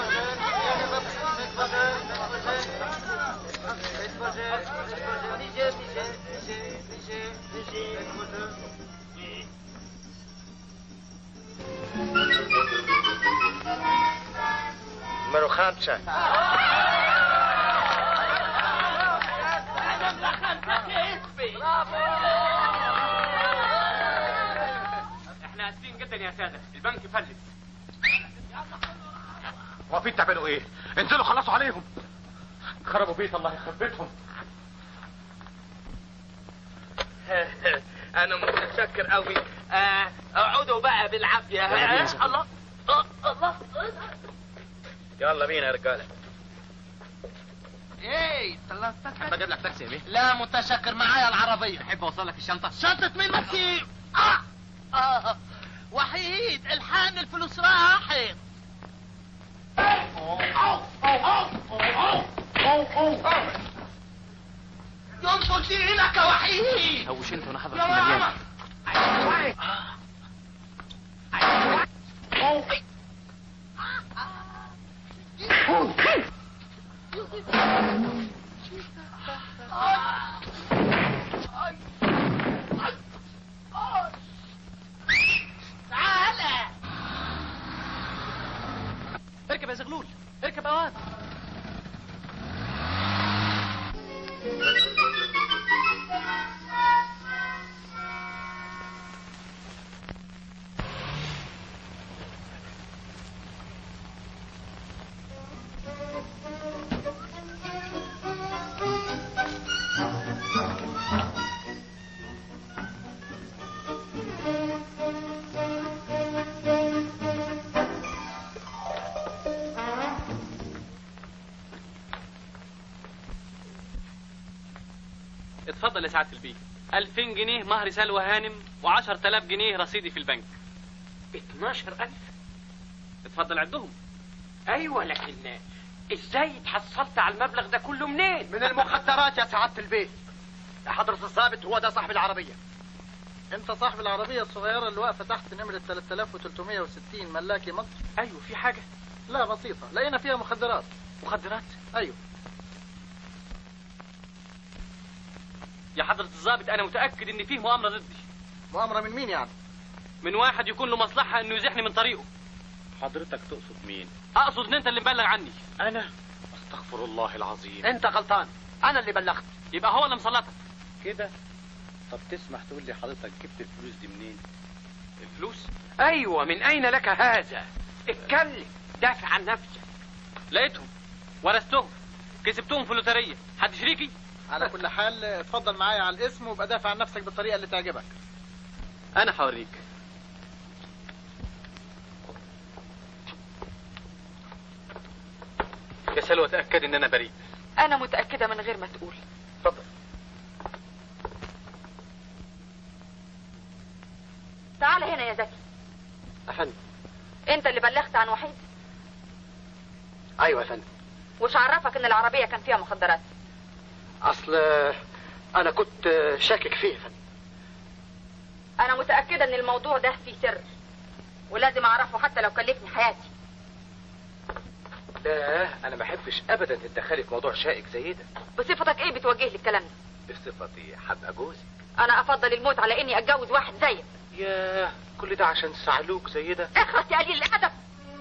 Speaker 15: نمرة خمسة
Speaker 3: نمرة خمسة كسبي
Speaker 2: احنا اسفين جدا يا ساده البنك فلت
Speaker 14: واقفين تعملوا ايه انزلوا خلصوا عليهم خربوا بيت الله يخرب بيتهم
Speaker 3: انا متشكر قوي آه، اقعدوا بقى بالعافيه
Speaker 14: يلا بينا.
Speaker 3: آه، الله آه، الله
Speaker 15: يلا بينا يا رجالة
Speaker 3: ايه
Speaker 14: حتى اجيب لك تاكسي يا بيه
Speaker 3: لا متشكر معايا العربيه
Speaker 14: احب اوصل لك الشنطه
Speaker 3: شنطة مين مكي آه. آه. وحيد الحان الفلوس راحت ينطق دينك يا وحيد
Speaker 10: هوش انت وانا حضرتك
Speaker 3: يا
Speaker 10: مليان
Speaker 3: ماما تعالى
Speaker 10: اركب يا زغلول اركب اوان اتفضل يا سعاده البيه 2000 جنيه مهر سلوى هانم و10000 جنيه رصيدي في البنك
Speaker 7: 12000
Speaker 10: اتفضل عدهم
Speaker 7: ايوه لكن ازاي اتحصلت على المبلغ ده كله منين
Speaker 5: من المخدرات يا سعادة البيت يا حضرة الضابط هو ده صاحب العربية
Speaker 21: انت صاحب العربية الصغيرة اللي واقفة تحت نمرة 3360 ملاكي مصر
Speaker 10: ايوه في حاجة
Speaker 21: لا بسيطة لقينا فيها مخدرات
Speaker 10: مخدرات
Speaker 21: ايوه
Speaker 10: يا حضرة الضابط انا متأكد ان فيه مؤامرة ضدي
Speaker 21: مؤامرة من مين يعني
Speaker 10: من واحد يكون له مصلحة انه يزحني من طريقه
Speaker 14: وحضرتك تقصد مين
Speaker 10: اقصد ان انت اللي مبلغ عني
Speaker 14: انا استغفر الله العظيم
Speaker 4: انت غلطان انا اللي بلغت
Speaker 10: يبقى هو اللي مسلطك
Speaker 14: كده طب تسمح تقول لي حضرتك جبت الفلوس دي منين
Speaker 7: الفلوس ايوه من اين لك هذا اتكلم دافع عن نفسك
Speaker 10: لقيتهم ورثتهم كسبتهم في اللوتريه حد شريكي
Speaker 21: على كل حال اتفضل معايا على الاسم وابقى دافع عن نفسك بالطريقه اللي تعجبك
Speaker 2: انا هوريك يا سلوى تاكد ان انا بريء
Speaker 8: انا متاكده من غير ما تقول
Speaker 2: اتفضل
Speaker 8: تعال هنا يا زكي
Speaker 15: افندم
Speaker 8: انت اللي بلغت عن وحيد
Speaker 15: ايوه يا فندم
Speaker 8: وش عرفك ان العربيه كان فيها مخدرات
Speaker 15: اصل انا كنت شاكك فيه يا فندم
Speaker 8: انا متاكده ان الموضوع ده فيه سر ولازم اعرفه حتى لو كلفني حياتي
Speaker 14: لا انا ما احبش ابدا تتدخلي في موضوع شائك زي ده
Speaker 8: بصفتك ايه بتوجه لي الكلام ده
Speaker 14: بصفتي هبقى جوزك
Speaker 8: انا افضل الموت على اني اتجوز واحد زيك
Speaker 14: ياه كل ده عشان سعلوك زي ده
Speaker 8: اخرس يا قليل الادب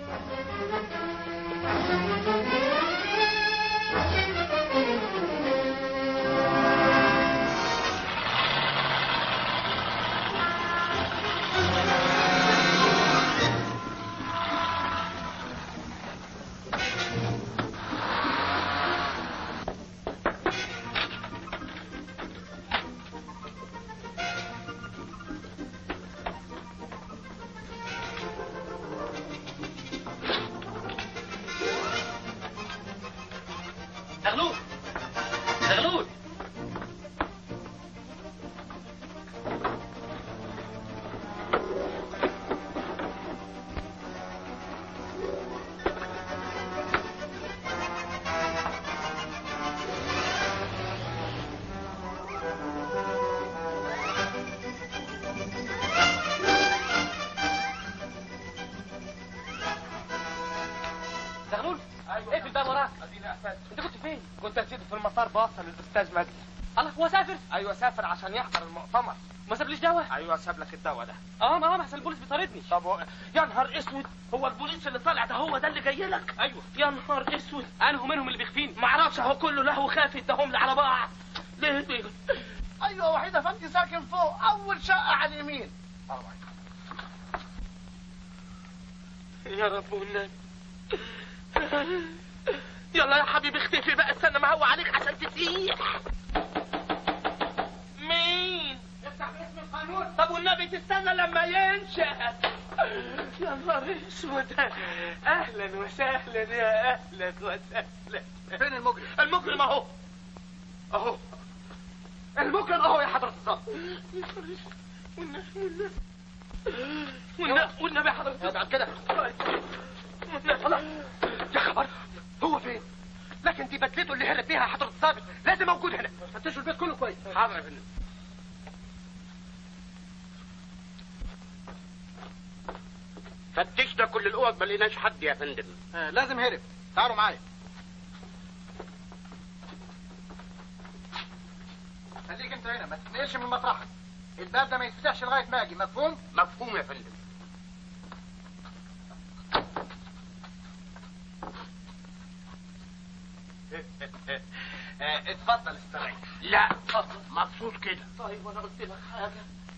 Speaker 10: زغلول زغلول
Speaker 3: زغلول اقفل الباب وراك انت كنت فين؟ كنت اسير في المطار بوصل الاستاذ مجدي
Speaker 10: الله هو سافر
Speaker 3: ايوه سافر عشان يحضر المؤتمر
Speaker 10: ما سابليش دواء
Speaker 3: ايوه ساب لك الدواء ده
Speaker 10: اه ما هو احسن البوليس بيطاردني
Speaker 3: طب و... يا نهار اسود هو البوليس اللي طالع ده هو ده اللي جاي لك
Speaker 10: ايوه
Speaker 3: يا نهار اسود
Speaker 10: انه منهم اللي بيخفيني
Speaker 3: معرفش اهو كله لهو خاف اداهم لي على بعض ليه ليه
Speaker 6: ايوه وحيد افندي ساكن فوق اول شقه على اليمين
Speaker 3: يا رب والنبي يلا يا حبيبي اختفي بقى استنى ما هو عليك عشان تسيح مين
Speaker 6: افتح باسم القانون
Speaker 3: طب والنبي تستنى لما ينشأ يا نهار اسود اهلا وسهلا يا اهلا وسهلا
Speaker 6: فين المجرم
Speaker 3: المجرم اهو اهو المجرم اهو يا حضرة الضابط والنبي والنبي والنبي والنبي يا حضرة
Speaker 6: بعد كده
Speaker 3: والنبي
Speaker 5: يا خبر هو فين لكن دي بدلته اللي هرب بيها حضرة الضابط لازم موجود هنا
Speaker 6: فتشوا البيت كله كويس
Speaker 5: حاضر يا فندم
Speaker 4: فتشنا كل الاوض ما لقيناش حد يا فندم
Speaker 21: آه لازم هرب تعالوا معايا خليك انت هنا ما تتنقلش من مطرحك الباب ده ما يتفتحش لغايه ما اجي مفهوم
Speaker 4: مفهوم يا فندم
Speaker 3: اتفضل استريح
Speaker 4: لا مبسوط كده
Speaker 3: طيب وانا قلت لك حاجه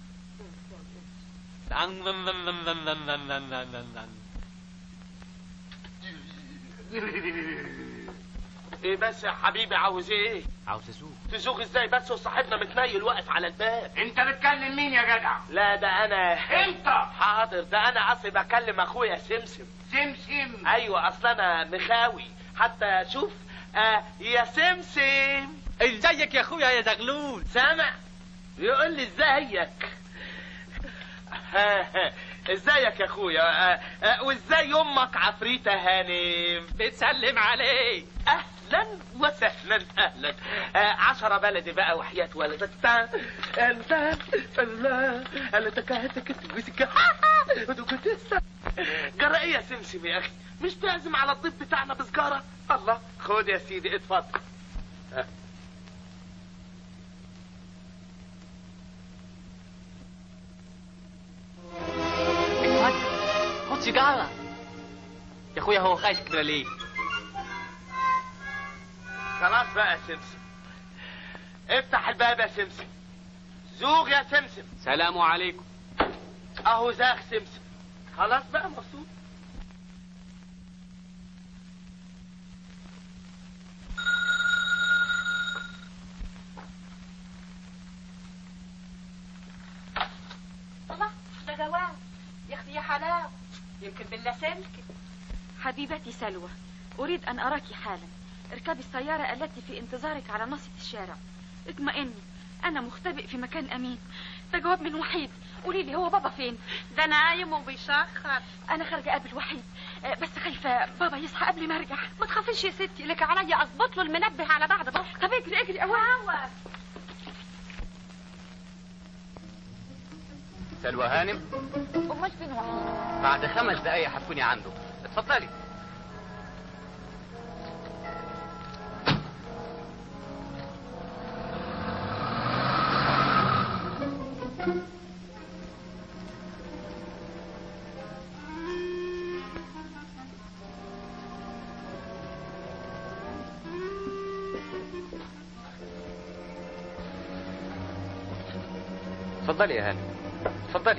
Speaker 3: ايه بس يا حبيبي عاوز ايه
Speaker 14: عاوز ازوق
Speaker 3: تزوغ ازاي بس وصاحبنا متنيل واقف على الباب
Speaker 4: انت بتكلم مين يا جدع
Speaker 3: لا ده انا
Speaker 4: انت
Speaker 3: حاضر ده انا اصلي بكلم اخويا سمسم
Speaker 4: سمسم
Speaker 3: ايوه اصل انا مخاوي حتى شوف آه يا سمسم
Speaker 10: ازيك يا اخويا يا زغلول
Speaker 3: سامع يقول لي ازيك ازيك يا اخويا آه، آه، وازاي امك عفريته هانم
Speaker 10: بتسلم عليك
Speaker 3: اهلا وسهلا اهلا آه، عشرة بلدي بقى وحياة ولدك تا انت الله انا تكاتك توزك جرى ايه يا سمسم يا اخي مش تعزم على الضيف بتاعنا بسجارة الله خد يا سيدي اتفضل آه.
Speaker 10: خد سيجارة
Speaker 2: اخويا هو خايف كده ليه
Speaker 3: خلاص بقى يا سمسم افتح الباب يا سمسم زوغ يا سمسم
Speaker 2: سلام عليكم
Speaker 3: اهو زاغ سمسم خلاص بقى مبسوط
Speaker 8: الله ده جواب يا اختي يا حلاوه يمكن باللاسلكي
Speaker 1: حبيبتي سلوى أريد أن أراك حالا اركبي السيارة التي في انتظارك على ناصية الشارع اطمئني أنا مختبئ في مكان أمين ده جواب من وحيد قولي لي هو بابا فين
Speaker 8: ده نايم وبيشخر
Speaker 1: أنا خارجة أقابل وحيد آه، بس خايفة بابا يصحى قبل ما أرجع
Speaker 8: ما تخافيش يا ستي لك عليا اظبط له المنبه على بعد بكره
Speaker 1: طب اجري اجري أوي
Speaker 14: سلوى هانم
Speaker 1: أمال فين وحيد
Speaker 14: بعد خمس دقايق هتكوني عنده اتفضلي اتفضلي يا هانم اتفضلي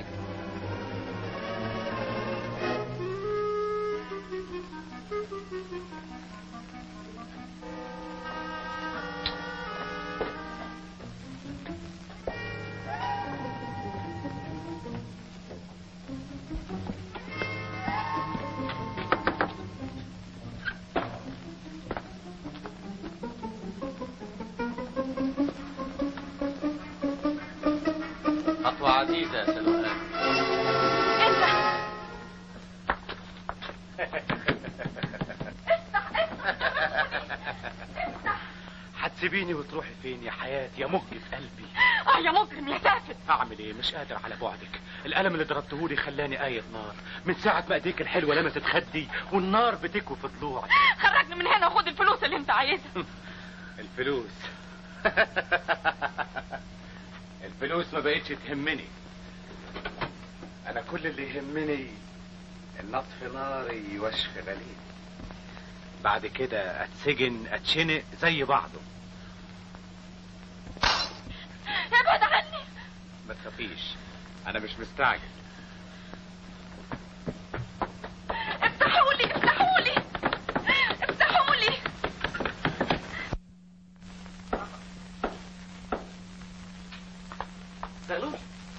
Speaker 14: خطوة عزيزة يا سلوى
Speaker 22: هتسيبيني وتروحي فين يا حياتي يا مهجة قلبي
Speaker 1: اه يا مجرم يا سافل
Speaker 22: اعمل ايه مش قادر على بعدك الالم اللي ضربتهولي خلاني آية نار من ساعة ما ايديك الحلوة لمست خدي والنار بتكوي في ضلوعي
Speaker 1: خرجني من هنا وخد الفلوس اللي انت عايزها
Speaker 22: الفلوس الفلوس ما بقتش تهمني انا كل اللي يهمني النطف ناري وشخ غليل بعد كده اتسجن اتشنق زي بعضه
Speaker 1: ابعد عني
Speaker 22: ما تخافيش انا مش مستعجل
Speaker 1: افتحوا لي افتحوا لي افتحوا لي
Speaker 3: زغلول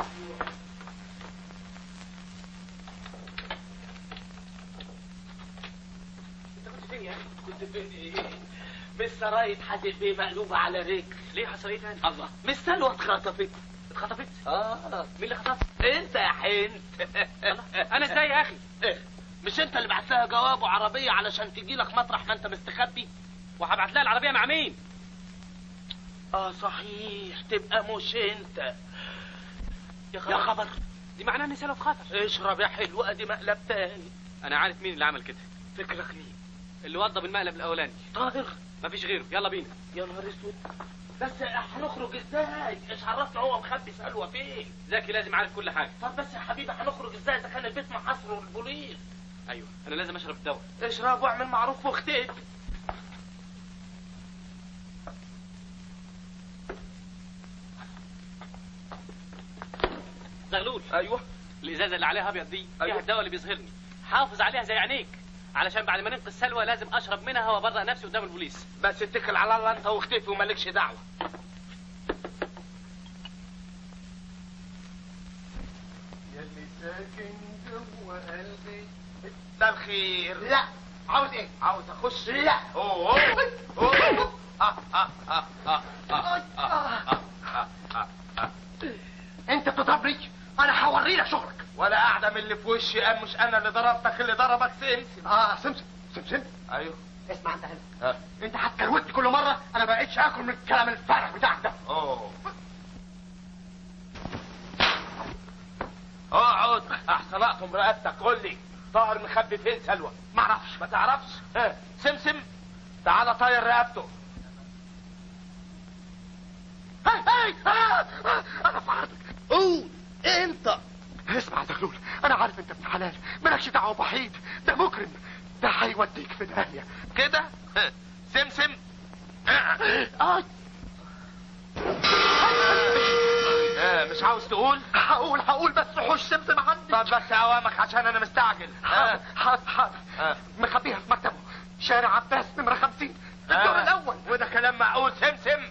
Speaker 3: انت كنت فين يا اخي؟ كنت فين ايه؟ مش سراية حاتم بيه مقلوبة على رجل ليه حصل ايه تاني؟ الله مش سلوى اتخطفت اتخطفت؟ اه مين اللي خطفها؟ انت يا حنت
Speaker 2: انا ازاي يا اخي؟
Speaker 3: إيه؟ مش انت اللي بعت لها جواب وعربية علشان تجي لك مطرح ما انت مستخبي؟
Speaker 2: وهبعت لها العربية مع مين؟
Speaker 3: اه صحيح تبقى مش انت يا خبر, يا خبر.
Speaker 2: دي معناها ان سلوى اتخطف
Speaker 3: اشرب يا حلو ادي مقلب تاني
Speaker 2: انا عارف مين اللي عمل كده
Speaker 3: فكرك مين؟
Speaker 2: اللي وضب المقلب الاولاني
Speaker 3: طاهر
Speaker 2: مفيش غيره يلا بينا
Speaker 3: يا نهار اسود بس هنخرج ازاي؟ ايش عرفنا هو مخبي سلوى فين؟
Speaker 2: زكي لازم عارف كل حاجة
Speaker 3: طب بس يا حبيبي هنخرج ازاي اذا كان البيت محاصره البوليس؟
Speaker 2: ايوه انا لازم اشرب الدواء
Speaker 3: اشرب واعمل معروف واختفي
Speaker 2: زغلول
Speaker 3: ايوه
Speaker 2: الازازه اللي عليها ابيض دي فيها
Speaker 3: أيوة.
Speaker 2: الدواء اللي بيظهرني حافظ عليها زي عينيك علشان بعد ما ننقذ سلوى لازم اشرب منها وابرأ نفسي قدام البوليس
Speaker 3: بس اتكل على الله انت واختفي ومالكش دعوه
Speaker 6: يلي ساكن جوا قلبي
Speaker 3: ده الخير
Speaker 6: لا عاوز ايه؟
Speaker 3: عاوز اخش
Speaker 6: لا
Speaker 3: اوه اوه آه، آه، آه، آه، آه، آه، آه، آه، آه، آه.
Speaker 6: انت بتضربني انا هوري لك شغلك
Speaker 3: ولا قاعده من اللي في وشي قام مش انا اللي ضربتك اللي ضربك سمسم
Speaker 6: اه سمسم سمسم
Speaker 3: ايوه
Speaker 6: اسمع انت هنا
Speaker 3: ها
Speaker 6: انت هتكروتني كل مره انا ما بقتش اكل من الكلام الفارغ بتاعك ده
Speaker 3: اوه اقعد احسن اقطم رقبتك قول لي طاهر مخبي فين سلوى
Speaker 6: ما اعرفش
Speaker 3: ما تعرفش ها سمسم تعالى طاير رقبته
Speaker 6: هاي هاي آه، آه، انا في عرضك قول انت اسمع يا زغلول انا عارف انت ابن حلال مالكش دعوه بوحيد ده مجرم
Speaker 5: ده هيوديك في داهيه
Speaker 3: كده سمسم آه. آه، مش عاوز تقول
Speaker 5: هقول هقول بس حوش سمسم عندي
Speaker 3: طب بس اوامك عشان انا مستعجل
Speaker 5: حاضر حاضر حاضر مخبيها في مكتبه شارع عباس نمرة 50 الدور الأول
Speaker 3: وده كلام معقول سمسم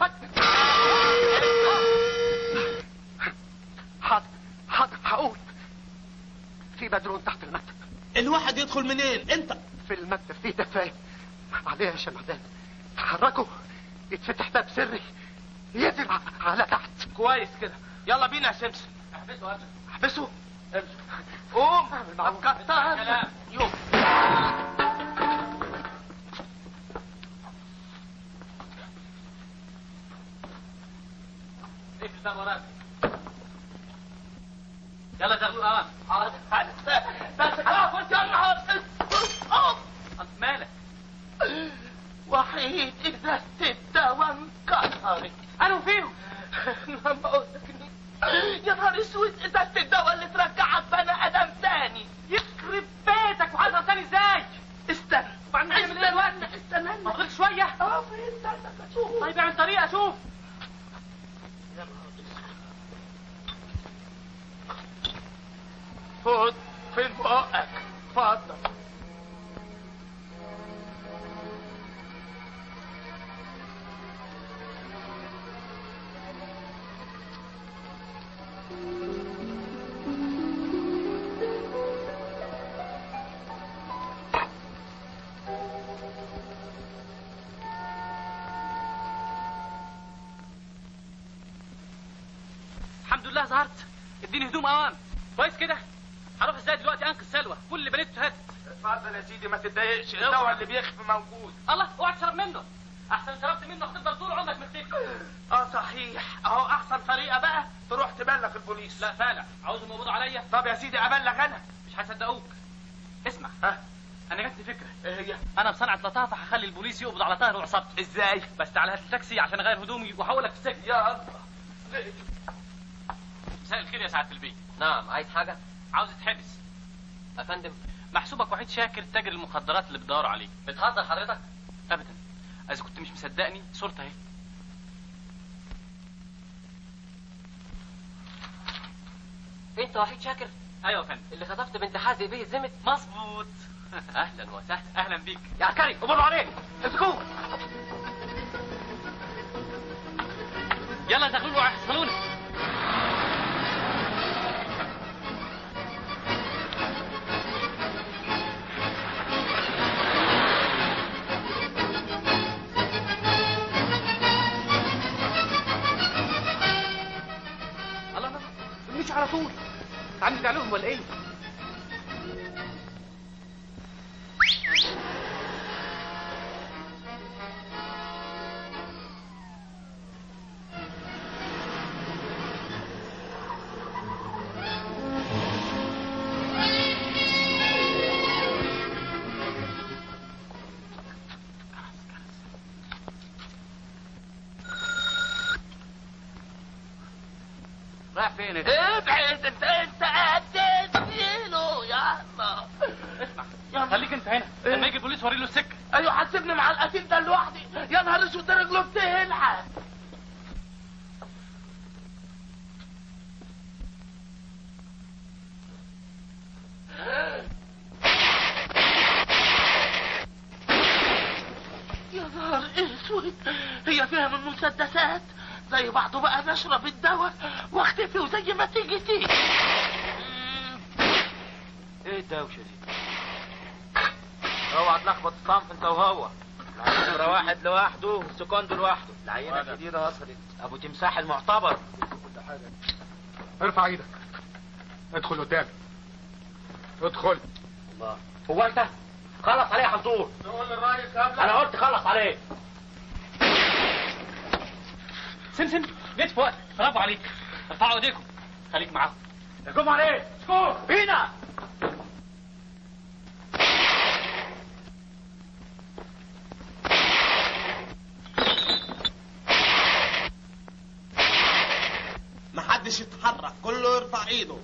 Speaker 5: حاضر حاضر هقول في بدرون تحت المكتب
Speaker 3: الواحد يدخل منين انت
Speaker 5: في المكتب فيه دفاية عليها يا شمعدان حركه يتفتح باب سري ينزل ع- على تحت
Speaker 3: كويس كده يلا بينا يا سمسم
Speaker 5: احبسه أجل احبسه
Speaker 3: قوم
Speaker 5: كتر
Speaker 3: يوم
Speaker 10: اكتب وراك يلا زغلول اوام
Speaker 3: بس خلاص يا نهار
Speaker 10: مالك
Speaker 3: وحيد اذا الدواء انكسرت
Speaker 10: انا فيهم
Speaker 3: لما قلت لك يا نهار اسود اذا الدواء اللي ترجعك بني ادم تاني
Speaker 10: يخرب بيتك وحصل تاني ازاي
Speaker 3: استنى
Speaker 10: وبعدين نعمل ايه دلوقتي
Speaker 3: استنى
Speaker 10: ما فضلش شويه
Speaker 3: اه استنى اشوف
Speaker 10: طيب اعمل طريقه اشوف
Speaker 3: خد فين بقك اتفضل
Speaker 10: الحمد لله ظهرت اديني هدوم اوام كويس كده هروح ازاي دلوقتي انقذ سلوى كل اللي بنيته هات
Speaker 3: اتفضل يا سيدي ما تتضايقش الدواء اللي بيخفي موجود
Speaker 10: الله اوعى تشرب منه احسن شربت منه هتفضل طول عمرك مختفي
Speaker 3: اه صحيح اهو احسن طريقه بقى تروح تبلغ البوليس
Speaker 10: لا فالع عاوزهم يقبضوا عليا
Speaker 3: طب يا سيدي ابلغ انا
Speaker 10: مش هيصدقوك اسمع
Speaker 3: ها
Speaker 10: انا جات لي فكره
Speaker 3: ايه هي
Speaker 10: انا بصنعه لطافه هخلي البوليس يقبض على طاهر وعصابته
Speaker 3: ازاي
Speaker 10: بس تعالى هات التاكسي عشان اغير هدومي وهقولك في السجن
Speaker 3: يا الله
Speaker 10: مساء الخير يا سعاده البيت
Speaker 2: نعم عايز حاجة
Speaker 10: عاوز تحبس
Speaker 2: يا فندم
Speaker 10: محسوبك وحيد شاكر تاجر المخدرات اللي بتدور عليه
Speaker 2: بتهزر حضرتك
Speaker 10: ابدا اذا كنت مش مصدقني صورتها اهي
Speaker 2: انت وحيد شاكر
Speaker 10: ايوه يا فندم
Speaker 2: اللي خطفت بنت حازق بيه الزمت
Speaker 10: مظبوط
Speaker 2: اهلا وسهلا
Speaker 10: اهلا بيك
Speaker 2: يا عسكري قبضوا عليه امسكوه
Speaker 10: يلا زغلول وحصلوني
Speaker 2: الله الله مش على طول عم لهم ولا ايه
Speaker 10: رايح فين انت؟
Speaker 3: ابعد انت انت اديت له يا الله
Speaker 10: اسمع خليك انت هنا لما يجي البوليس وري له السكه
Speaker 3: ايوه هتسيبني مع القتيل ده لوحدي يا نهار اسود ده رجله بتلحق يا نهار اسود هي فيها من مسدسات زي بعضه بقى نشرب الدواء واختفي وزي ما تيجي تيجي
Speaker 2: ايه الدوشه دي اوعى تلخبط الصنف انت وهو نمرة واحد لوحده والسكوند لوحده العينة الجديدة وصلت ابو تمساح المعتبر
Speaker 5: ارفع ايدك ادخل قدامي ادخل
Speaker 2: الله هو انت خلص عليه يا حنطور
Speaker 5: تقول للرئيس قبل
Speaker 2: انا قلت خلص عليه
Speaker 10: سمسم جيت في وقت برافو عليك ارفعوا ايديكم خليك معاهم
Speaker 2: اهجموا عليه سكور بينا
Speaker 6: محدش يتحرك كله يرفع ايده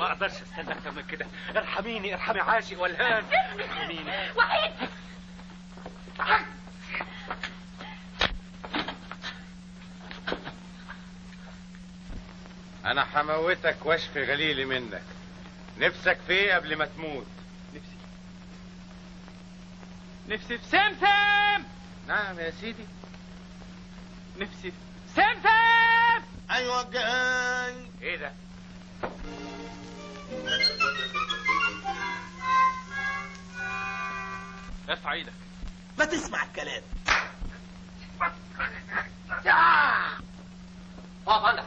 Speaker 22: ما اقدرش استنى اكتر من كده ارحميني ارحمي عاشق والهان ارحميني
Speaker 9: وحيد
Speaker 14: انا هموتك واشفي غليلي منك نفسك في ايه قبل ما تموت
Speaker 22: نفسي نفسي في سمسم
Speaker 14: نعم يا سيدي
Speaker 22: نفسي في سمسم
Speaker 16: ايوه جاي
Speaker 14: ايه ده
Speaker 10: ارفع ايدك
Speaker 16: ما تسمع الكلام
Speaker 2: اقف عندك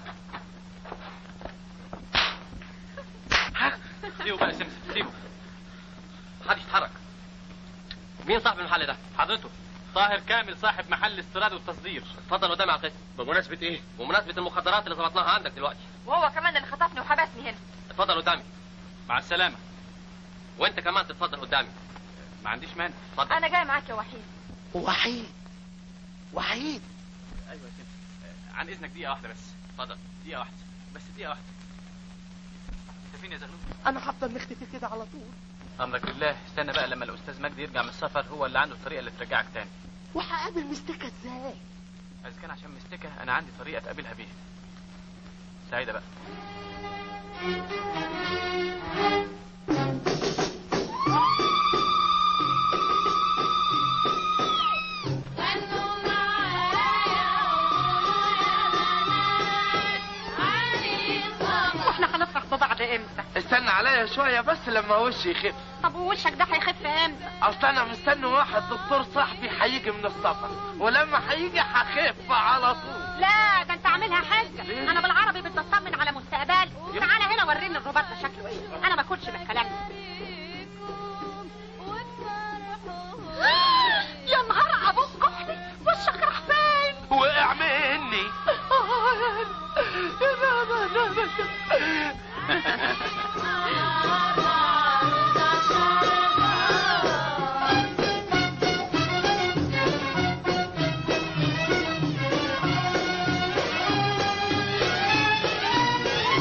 Speaker 10: سيبه بقى يا سمسم سيبه
Speaker 2: محدش يتحرك مين صاحب المحل ده؟
Speaker 10: حضرته طاهر كامل صاحب محل الاستيراد والتصدير
Speaker 2: اتفضل قدامي على القسم
Speaker 14: بمناسبة ايه؟
Speaker 2: بمناسبة المخدرات اللي ظبطناها عندك دلوقتي
Speaker 1: وهو كمان اللي خطفني وحبسني هنا
Speaker 2: اتفضل قدامي
Speaker 10: مع السلامة
Speaker 2: وانت كمان تتفضل قدامي
Speaker 10: ما عنديش مانع
Speaker 2: اتفضل
Speaker 1: انا جاي معاك يا وحيد
Speaker 16: وحيد وحيد
Speaker 10: ايوه يا سمسم عن اذنك دقيقة واحدة بس
Speaker 2: اتفضل
Speaker 10: دقيقة واحدة بس دقيقة واحدة انت فين يا زغلول؟
Speaker 16: انا هفضل مختفي كده على طول
Speaker 10: امرك لله استنى بقى لما الاستاذ مجدي يرجع من السفر هو اللي عنده الطريقة اللي ترجعك تاني
Speaker 16: وهقابل مستكة ازاي
Speaker 10: اذا كان عشان مستكة انا عندي طريقة تقابلها بيها سعيدة بقى
Speaker 1: واحنا هنفرح ببعض امتى
Speaker 3: استنى عليا شويه بس لما وشي يخف
Speaker 1: طب ووشك ده هيخف امتى
Speaker 3: اصل انا مستني واحد دكتور صاحبي هيجي من السفر ولما هيجي هخف على
Speaker 1: لا ده انت عاملها حاجه انا بالعربي بدي اطمن على مستقبلي تعالى هنا وريني الرباط ده شكله